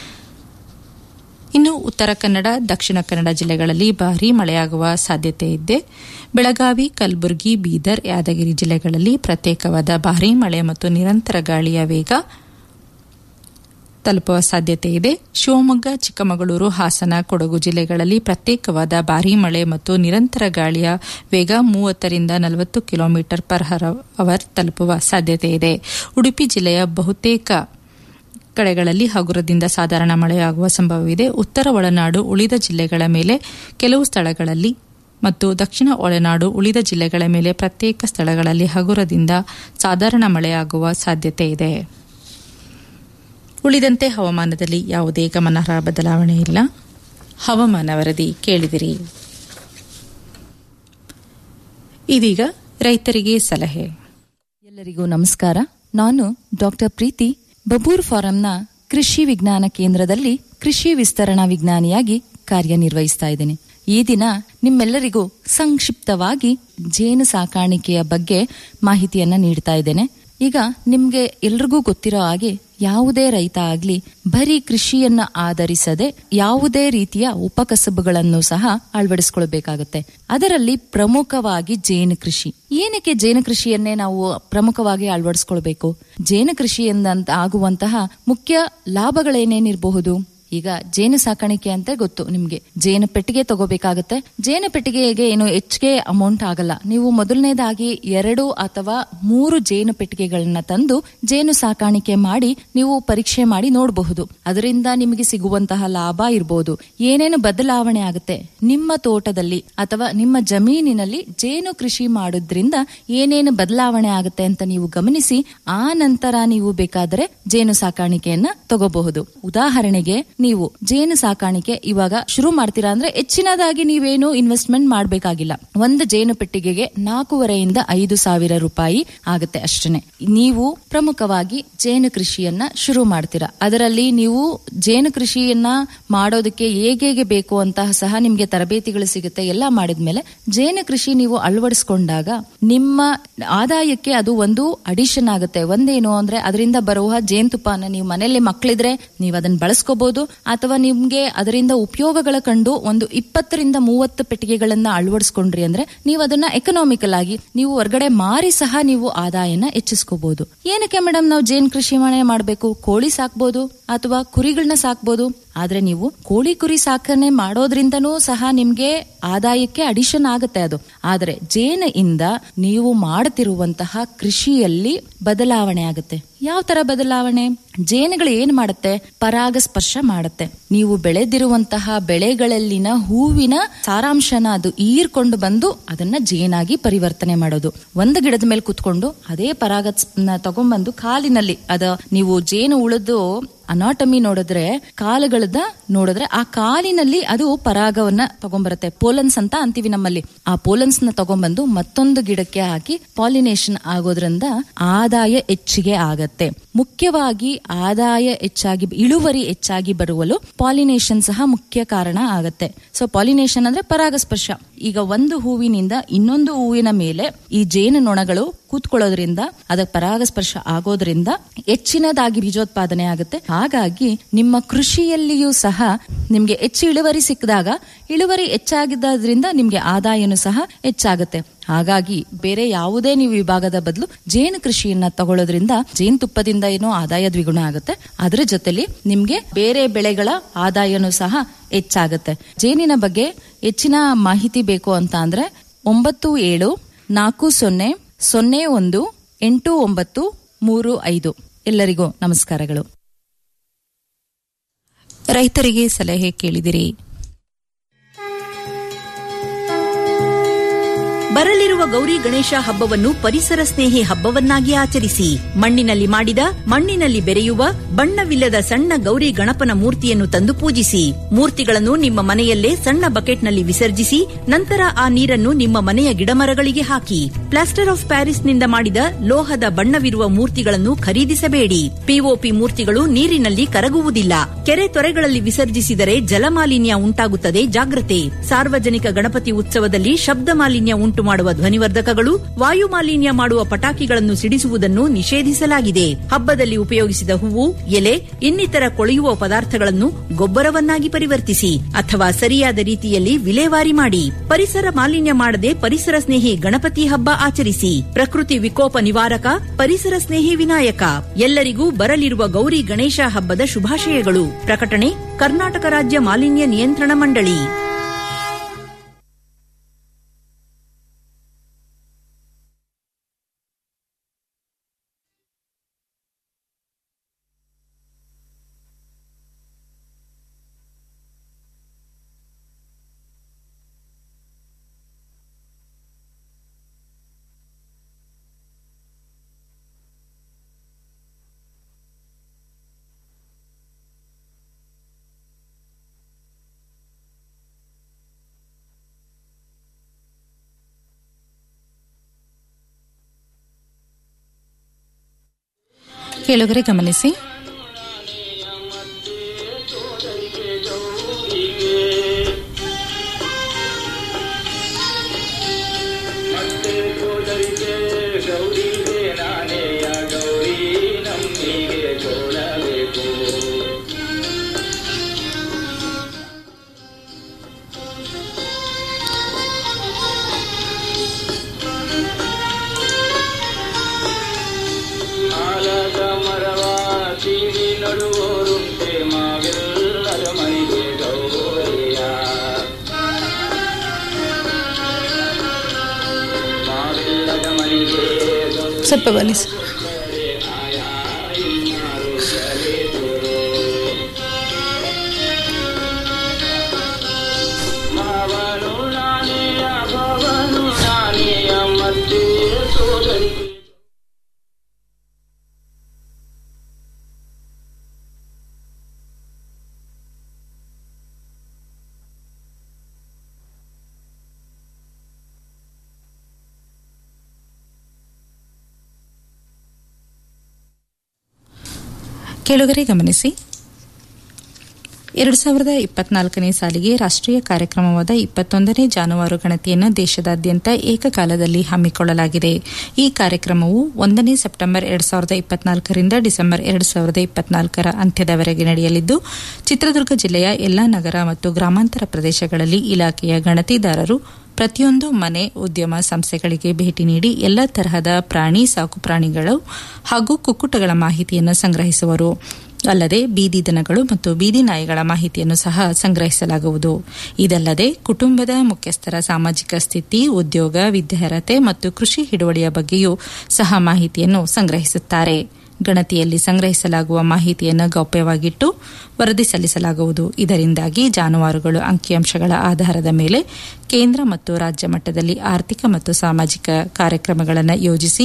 ಇನ್ನು ಉತ್ತರ ಕನ್ನಡ ದಕ್ಷಿಣ ಕನ್ನಡ ಜಿಲ್ಲೆಗಳಲ್ಲಿ ಭಾರೀ ಮಳೆಯಾಗುವ ಸಾಧ್ಯತೆ ಇದೆ ಬೆಳಗಾವಿ ಕಲಬುರಗಿ ಬೀದರ್ ಯಾದಗಿರಿ ಜಿಲ್ಲೆಗಳಲ್ಲಿ ಪ್ರತ್ಯೇಕವಾದ ಭಾರೀ ಮಳೆ ಮತ್ತು ನಿರಂತರ ಗಾಳಿಯ ವೇಗ ತಲುಪುವ ಸಾಧ್ಯತೆ ಇದೆ ಶಿವಮೊಗ್ಗ ಚಿಕ್ಕಮಗಳೂರು ಹಾಸನ ಕೊಡಗು ಜಿಲ್ಲೆಗಳಲ್ಲಿ ಪ್ರತ್ಯೇಕವಾದ ಭಾರೀ ಮಳೆ ಮತ್ತು ನಿರಂತರ ಗಾಳಿಯ ವೇಗ ಮೂವತ್ತರಿಂದ ನಲವತ್ತು ಕಿಲೋಮೀಟರ್ ಪರ್ ಅವರ್ ತಲುಪುವ ಸಾಧ್ಯತೆ ಇದೆ ಉಡುಪಿ ಜಿಲ್ಲೆಯ ಬಹುತೇಕ ಕಡೆಗಳಲ್ಲಿ ಹಗುರದಿಂದ ಸಾಧಾರಣ ಮಳೆಯಾಗುವ ಸಂಭವವಿದೆ ಉತ್ತರ ಒಳನಾಡು ಉಳಿದ ಜಿಲ್ಲೆಗಳ ಮೇಲೆ ಕೆಲವು ಸ್ಥಳಗಳಲ್ಲಿ ಮತ್ತು ದಕ್ಷಿಣ ಒಳನಾಡು ಉಳಿದ ಜಿಲ್ಲೆಗಳ ಮೇಲೆ ಪ್ರತ್ಯೇಕ ಸ್ಥಳಗಳಲ್ಲಿ ಹಗುರದಿಂದ ಸಾಧಾರಣ ಮಳೆಯಾಗುವ ಸಾಧ್ಯತೆ ಇದೆ ಉಳಿದಂತೆ ಹವಾಮಾನದಲ್ಲಿ ಯಾವುದೇ ಗಮನಾರ್ಹ ಬದಲಾವಣೆ ಇಲ್ಲ ಹವಾಮಾನ ವರದಿ ಕೇಳಿದಿರಿ ಇದೀಗ ರೈತರಿಗೆ ಸಲಹೆ ಎಲ್ಲರಿಗೂ ನಮಸ್ಕಾರ ನಾನು ಡಾಕ್ಟರ್ ಪ್ರೀತಿ ಬಬೂರ್ ಫಾರಂನ ಕೃಷಿ ವಿಜ್ಞಾನ ಕೇಂದ್ರದಲ್ಲಿ ಕೃಷಿ ವಿಸ್ತರಣಾ ವಿಜ್ಞಾನಿಯಾಗಿ ಕಾರ್ಯನಿರ್ವಹಿಸ್ತಾ ಇದ್ದೇನೆ ಈ ದಿನ ನಿಮ್ಮೆಲ್ಲರಿಗೂ ಸಂಕ್ಷಿಪ್ತವಾಗಿ ಜೇನು ಸಾಕಾಣಿಕೆಯ ಬಗ್ಗೆ ಮಾಹಿತಿಯನ್ನ ನೀಡ್ತಾ ಇದ್ದೇನೆ ಈಗ ನಿಮ್ಗೆ ಎಲ್ರಿಗೂ ಗೊತ್ತಿರೋ ಹಾಗೆ ಯಾವುದೇ ರೈತ ಆಗ್ಲಿ ಬರೀ ಕೃಷಿಯನ್ನ ಆಧರಿಸದೆ ಯಾವುದೇ ರೀತಿಯ ಉಪಕಸಬುಗಳನ್ನು ಸಹ ಅಳವಡಿಸ್ಕೊಳ್ಬೇಕಾಗತ್ತೆ ಅದರಲ್ಲಿ ಪ್ರಮುಖವಾಗಿ ಜೇನು ಕೃಷಿ ಏನಕ್ಕೆ ಜೇನು ಕೃಷಿಯನ್ನೇ ನಾವು ಪ್ರಮುಖವಾಗಿ ಅಳವಡಿಸ್ಕೊಳ್ಬೇಕು ಜೇನು ಕೃಷಿಯಿಂದ ಆಗುವಂತಹ ಮುಖ್ಯ ಲಾಭಗಳೇನೇನಿರಬಹುದು ಈಗ ಜೇನು ಸಾಕಾಣಿಕೆ ಅಂತ ಗೊತ್ತು ನಿಮ್ಗೆ ಜೇನು ಪೆಟ್ಟಿಗೆ ತಗೋಬೇಕಾಗತ್ತೆ ಜೇನು ಪೆಟ್ಟಿಗೆಗೆ ಏನು ಹೆಚ್ಚಿಗೆ ಅಮೌಂಟ್ ಆಗಲ್ಲ ನೀವು ಮೊದಲನೇದಾಗಿ ಎರಡು ಅಥವಾ ಮೂರು ಜೇನು ಪೆಟ್ಟಿಗೆಗಳನ್ನ ತಂದು ಜೇನು ಸಾಕಾಣಿಕೆ ಮಾಡಿ ನೀವು ಪರೀಕ್ಷೆ ಮಾಡಿ ನೋಡಬಹುದು ಅದರಿಂದ ನಿಮಗೆ ಸಿಗುವಂತಹ ಲಾಭ ಇರಬಹುದು ಏನೇನು ಬದಲಾವಣೆ ಆಗುತ್ತೆ ನಿಮ್ಮ ತೋಟದಲ್ಲಿ ಅಥವಾ ನಿಮ್ಮ ಜಮೀನಿನಲ್ಲಿ ಜೇನು ಕೃಷಿ ಮಾಡೋದ್ರಿಂದ ಏನೇನು ಬದಲಾವಣೆ ಆಗುತ್ತೆ ಅಂತ ನೀವು ಗಮನಿಸಿ ಆ ನಂತರ ನೀವು ಬೇಕಾದರೆ ಜೇನು ಸಾಕಾಣಿಕೆಯನ್ನ ತಗೋಬಹುದು ಉದಾಹರಣೆಗೆ ನೀವು ಜೇನು ಸಾಕಾಣಿಕೆ ಇವಾಗ ಶುರು ಮಾಡ್ತೀರಾ ಅಂದ್ರೆ ಹೆಚ್ಚಿನದಾಗಿ ನೀವೇನು ಇನ್ವೆಸ್ಟ್ಮೆಂಟ್ ಮಾಡಬೇಕಾಗಿಲ್ಲ ಒಂದು ಜೇನು ಪೆಟ್ಟಿಗೆಗೆ ನಾಲ್ಕೂವರೆಯಿಂದ ಐದು ಸಾವಿರ ರೂಪಾಯಿ ಆಗುತ್ತೆ ಅಷ್ಟೇ ನೀವು ಪ್ರಮುಖವಾಗಿ ಜೇನು ಕೃಷಿಯನ್ನ ಶುರು ಮಾಡ್ತೀರಾ ಅದರಲ್ಲಿ ನೀವು ಜೇನು ಕೃಷಿಯನ್ನ ಮಾಡೋದಕ್ಕೆ ಹೇಗೆ ಬೇಕು ಅಂತ ಸಹ ನಿಮ್ಗೆ ತರಬೇತಿಗಳು ಸಿಗುತ್ತೆ ಎಲ್ಲ ಮಾಡಿದ್ಮೇಲೆ ಜೇನು ಕೃಷಿ ನೀವು ಅಳವಡಿಸ್ಕೊಂಡಾಗ ನಿಮ್ಮ ಆದಾಯಕ್ಕೆ ಅದು ಒಂದು ಅಡಿಷನ್ ಆಗುತ್ತೆ ಒಂದೇನು ಅಂದ್ರೆ ಅದರಿಂದ ಬರುವ ಜೇನುತುಪ್ಪನ ನೀವು ಮನೆಯಲ್ಲಿ ಮಕ್ಕಳಿದ್ರೆ ನೀವು ಅದನ್ನ ಬಳಸ್ಕೋಬಹುದು ಅಥವಾ ನಿಮ್ಗೆ ಅದರಿಂದ ಉಪಯೋಗಗಳ ಕಂಡು ಒಂದು ಇಪ್ಪತ್ತರಿಂದ ಮೂವತ್ತು ಪೆಟ್ಟಿಗೆಗಳನ್ನ ಅಳವಡಿಸ್ಕೊಂಡ್ರಿ ಅಂದ್ರೆ ನೀವು ಅದನ್ನ ಎಕನಾಮಿಕಲ್ ಆಗಿ ನೀವು ಹೊರಗಡೆ ಮಾರಿ ಸಹ ನೀವು ಆದಾಯನ ಹೆಚ್ಚಿಸ್ಕೋಬಹುದು ಏನಕ್ಕೆ ಮೇಡಮ್ ನಾವು ಜೇನ್ ಕೃಷಿ ಮನೆ ಮಾಡಬೇಕು ಕೋಳಿ ಸಾಕ್ಬೋದು ಅಥವಾ ಕುರಿಗಳನ್ನ ಸಾಕ್ಬೋದು ಆದ್ರೆ ನೀವು ಕೋಳಿ ಕುರಿ ಸಾಕಣೆ ಮಾಡೋದ್ರಿಂದನೂ ಸಹ ನಿಮ್ಗೆ ಆದಾಯಕ್ಕೆ ಅಡಿಷನ್ ಆಗುತ್ತೆ ಅದು ಆದ್ರೆ ಜೇನು ಇಂದ ನೀವು ಮಾಡುತ್ತಿರುವಂತಹ ಕೃಷಿಯಲ್ಲಿ ಬದಲಾವಣೆ ಆಗುತ್ತೆ ಯಾವ ತರ ಬದಲಾವಣೆ ಜೇನುಗಳು ಏನ್ ಮಾಡುತ್ತೆ ಪರಾಗಸ್ಪರ್ಶ ಮಾಡುತ್ತೆ ನೀವು ಬೆಳೆದಿರುವಂತಹ ಬೆಳೆಗಳಲ್ಲಿನ ಹೂವಿನ ಸಾರಾಂಶನ ಅದು ಈರ್ಕೊಂಡು ಬಂದು ಅದನ್ನ ಜೇನಾಗಿ ಪರಿವರ್ತನೆ ಮಾಡೋದು ಒಂದು ಗಿಡದ ಮೇಲೆ ಕುತ್ಕೊಂಡು ಅದೇ ಪರಾಗ ತಗೊಂಡ್ಬಂದು ಕಾಲಿನಲ್ಲಿ ಅದ ನೀವು ಜೇನು ಉಳಿದು ಅನಾಟಮಿ ನೋಡಿದ್ರೆ ಕಾಲುಗಳದ ನೋಡಿದ್ರೆ ಆ ಕಾಲಿನಲ್ಲಿ ಅದು ಪರಾಗವನ್ನ ತಗೊಂಬರುತ್ತೆ ಪೋಲನ್ಸ್ ಅಂತ ಅಂತೀವಿ ನಮ್ಮಲ್ಲಿ ಆ ಪೋಲನ್ಸ್ ನ ತಗೊಂಬಂದು ಮತ್ತೊಂದು ಗಿಡಕ್ಕೆ ಹಾಕಿ ಪಾಲಿನೇಷನ್ ಆಗೋದ್ರಿಂದ ಆದಾಯ ಹೆಚ್ಚಿಗೆ ಆಗತ್ತೆ ಮುಖ್ಯವಾಗಿ ಆದಾಯ ಹೆಚ್ಚಾಗಿ ಇಳುವರಿ ಹೆಚ್ಚಾಗಿ ಬರುವಲು ಪಾಲಿನೇಷನ್ ಸಹ ಮುಖ್ಯ ಕಾರಣ ಆಗತ್ತೆ ಸೊ ಪಾಲಿನೇಷನ್ ಅಂದ್ರೆ ಪರಾಗಸ್ಪರ್ಶ ಈಗ ಒಂದು ಹೂವಿನಿಂದ ಇನ್ನೊಂದು ಹೂವಿನ ಮೇಲೆ ಈ ಜೇನು ನೊಣಗಳು ಕೂತ್ಕೊಳ್ಳೋದ್ರಿಂದ ಅದಕ್ಕೆ ಪರಾಗಸ್ಪರ್ಶ ಆಗೋದ್ರಿಂದ ಹೆಚ್ಚಿನದಾಗಿ ಬೀಜೋತ್ಪಾದನೆ ಆಗುತ್ತೆ ಹಾಗಾಗಿ ನಿಮ್ಮ ಕೃಷಿಯಲ್ಲಿಯೂ ಸಹ ನಿಮ್ಗೆ ಹೆಚ್ಚು ಇಳುವರಿ ಸಿಕ್ಕಿದಾಗ ಇಳುವರಿ ಹೆಚ್ಚಾಗಿದ್ದರಿಂದ ನಿಮ್ಗೆ ಆದಾಯನೂ ಸಹ ಹೆಚ್ಚಾಗುತ್ತೆ ಹಾಗಾಗಿ ಬೇರೆ ಯಾವುದೇ ನೀವು ವಿಭಾಗದ ಬದಲು ಜೇನು ಕೃಷಿಯನ್ನ ತಗೊಳ್ಳೋದ್ರಿಂದ ಜೇನುತುಪ್ಪದಿಂದ ಏನೋ ಆದಾಯ ದ್ವಿಗುಣ ಆಗುತ್ತೆ ಅದರ ಜೊತೆಲಿ ನಿಮ್ಗೆ ಬೇರೆ ಬೆಳೆಗಳ ಆದಾಯನೂ ಸಹ ಹೆಚ್ಚಾಗುತ್ತೆ ಜೇನಿನ ಬಗ್ಗೆ ಹೆಚ್ಚಿನ ಮಾಹಿತಿ ಬೇಕು ಅಂತ ಅಂದ್ರೆ ಒಂಬತ್ತು ಏಳು ನಾಲ್ಕು ಸೊನ್ನೆ ಸೊನ್ನೆ ಒಂದು ಎಂಟು ಒಂಬತ್ತು ಮೂರು ಐದು ಎಲ್ಲರಿಗೂ ನಮಸ್ಕಾರಗಳು ರೈತರಿಗೆ ಸಲಹೆ ಕೇಳಿದಿರಿ ಬರಲಿರುವ ಗೌರಿ ಗಣೇಶ ಹಬ್ಬವನ್ನು ಪರಿಸರ ಸ್ನೇಹಿ ಹಬ್ಬವನ್ನಾಗಿ ಆಚರಿಸಿ ಮಣ್ಣಿನಲ್ಲಿ ಮಾಡಿದ ಮಣ್ಣಿನಲ್ಲಿ ಬೆರೆಯುವ ಬಣ್ಣವಿಲ್ಲದ ಸಣ್ಣ ಗೌರಿ ಗಣಪನ ಮೂರ್ತಿಯನ್ನು ತಂದು ಪೂಜಿಸಿ ಮೂರ್ತಿಗಳನ್ನು ನಿಮ್ಮ ಮನೆಯಲ್ಲೇ ಸಣ್ಣ ಬಕೆಟ್ನಲ್ಲಿ ವಿಸರ್ಜಿಸಿ ನಂತರ ಆ ನೀರನ್ನು ನಿಮ್ಮ ಮನೆಯ ಗಿಡಮರಗಳಿಗೆ ಹಾಕಿ ಪ್ಲಾಸ್ಟರ್ ಆಫ್ ಪ್ಯಾರಿಸ್ನಿಂದ ಮಾಡಿದ ಲೋಹದ ಬಣ್ಣವಿರುವ ಮೂರ್ತಿಗಳನ್ನು ಖರೀದಿಸಬೇಡಿ ಪಿಒಪಿ ಮೂರ್ತಿಗಳು ನೀರಿನಲ್ಲಿ ಕರಗುವುದಿಲ್ಲ ಕೆರೆ ತೊರೆಗಳಲ್ಲಿ ವಿಸರ್ಜಿಸಿದರೆ ಜಲಮಾಲಿನ್ಯ ಉಂಟಾಗುತ್ತದೆ ಜಾಗ್ರತೆ ಸಾರ್ವಜನಿಕ ಗಣಪತಿ ಉತ್ಸವದಲ್ಲಿ ಶಬ್ದ ಮಾಲಿನ್ಯ ಉಂಟು ಮಾಡುವ ಧ್ವನಿವರ್ಧಕಗಳು ವಾಯು ಮಾಲಿನ್ಯ ಮಾಡುವ ಪಟಾಕಿಗಳನ್ನು ಸಿಡಿಸುವುದನ್ನು ನಿಷೇಧಿಸಲಾಗಿದೆ ಹಬ್ಬದಲ್ಲಿ ಉಪಯೋಗಿಸಿದ ಹೂವು ಎಲೆ ಇನ್ನಿತರ ಕೊಳೆಯುವ ಪದಾರ್ಥಗಳನ್ನು ಗೊಬ್ಬರವನ್ನಾಗಿ ಪರಿವರ್ತಿಸಿ ಅಥವಾ ಸರಿಯಾದ ರೀತಿಯಲ್ಲಿ ವಿಲೇವಾರಿ ಮಾಡಿ ಪರಿಸರ ಮಾಲಿನ್ಯ ಮಾಡದೆ ಪರಿಸರ ಸ್ನೇಹಿ ಗಣಪತಿ ಹಬ್ಬ ಆಚರಿಸಿ ಪ್ರಕೃತಿ ವಿಕೋಪ ನಿವಾರಕ ಪರಿಸರ ಸ್ನೇಹಿ ವಿನಾಯಕ ಎಲ್ಲರಿಗೂ ಬರಲಿರುವ ಗೌರಿ ಗಣೇಶ ಹಬ್ಬದ ಶುಭಾಶಯಗಳು ಪ್ರಕಟಣೆ ಕರ್ನಾಟಕ ರಾಜ್ಯ ಮಾಲಿನ್ಯ ನಿಯಂತ್ರಣ ಮಂಡಳಿ ಕೇಳುಗರೆ ಗಮನಿಸಿ ಆಲದ ಮರವ ಸ್ವಲ್ಪ ಬನ್ನಿ ಸರ್ ಕೇಳುಗರೆ ಗಮನಿಸಿ ಎರಡು ಸಾವಿರದ ಇಪ್ಪತ್ನಾಲ್ಕನೇ ಸಾಲಿಗೆ ರಾಷ್ಟೀಯ ಕಾರ್ಯಕ್ರಮವಾದ ಇಪ್ಪತ್ತೊಂದನೇ ಜಾನುವಾರು ಗಣತಿಯನ್ನು ದೇಶದಾದ್ಯಂತ ಏಕಕಾಲದಲ್ಲಿ ಹಮ್ಮಿಕೊಳ್ಳಲಾಗಿದೆ ಈ ಕಾರ್ಯಕ್ರಮವು ಒಂದನೇ ಸೆಪ್ಟೆಂಬರ್ ಎರಡು ಸಾವಿರದ ಇಪ್ಪತ್ನಾಲ್ಕರಿಂದ ಡಿಸೆಂಬರ್ ಎರಡು ಸಾವಿರದ ಇಪ್ಪತ್ನಾಲ್ಕರ ಅಂತ್ಯದವರೆಗೆ ನಡೆಯಲಿದ್ದು ಚಿತ್ರದುರ್ಗ ಜಿಲ್ಲೆಯ ಎಲ್ಲಾ ನಗರ ಮತ್ತು ಗ್ರಾಮಾಂತರ ಪ್ರದೇಶಗಳಲ್ಲಿ ಇಲಾಖೆಯ ಗಣತಿದಾರರು ಪ್ರತಿಯೊಂದು ಮನೆ ಉದ್ಯಮ ಸಂಸ್ಥೆಗಳಿಗೆ ಭೇಟಿ ನೀಡಿ ಎಲ್ಲ ತರಹದ ಪ್ರಾಣಿ ಸಾಕು ಪ್ರಾಣಿಗಳು ಹಾಗೂ ಕುಕ್ಕುಟಗಳ ಮಾಹಿತಿಯನ್ನು ಸಂಗ್ರಹಿಸುವರು ಅಲ್ಲದೆ ಬೀದಿ ದನಗಳು ಮತ್ತು ಬೀದಿ ನಾಯಿಗಳ ಮಾಹಿತಿಯನ್ನು ಸಹ ಸಂಗ್ರಹಿಸಲಾಗುವುದು ಇದಲ್ಲದೆ ಕುಟುಂಬದ ಮುಖ್ಯಸ್ಥರ ಸಾಮಾಜಿಕ ಸ್ಥಿತಿ ಉದ್ಯೋಗ ವಿದ್ಯಾರ್ಹತೆ ಮತ್ತು ಕೃಷಿ ಹಿಡುವಳಿಯ ಬಗ್ಗೆಯೂ ಸಹ ಮಾಹಿತಿಯನ್ನು ಸಂಗ್ರಹಿಸುತ್ತಾರೆ ಗಣತಿಯಲ್ಲಿ ಸಂಗ್ರಹಿಸಲಾಗುವ ಮಾಹಿತಿಯನ್ನು ಗೌಪ್ಯವಾಗಿಟ್ಟು ವರದಿ ಸಲ್ಲಿಸಲಾಗುವುದು ಇದರಿಂದಾಗಿ ಜಾನುವಾರುಗಳು ಅಂಕಿಅಂಶಗಳ ಆಧಾರದ ಮೇಲೆ ಕೇಂದ್ರ ಮತ್ತು ರಾಜ್ಯ ಮಟ್ಟದಲ್ಲಿ ಆರ್ಥಿಕ ಮತ್ತು ಸಾಮಾಜಿಕ ಕಾರ್ಯಕ್ರಮಗಳನ್ನು ಯೋಜಿಸಿ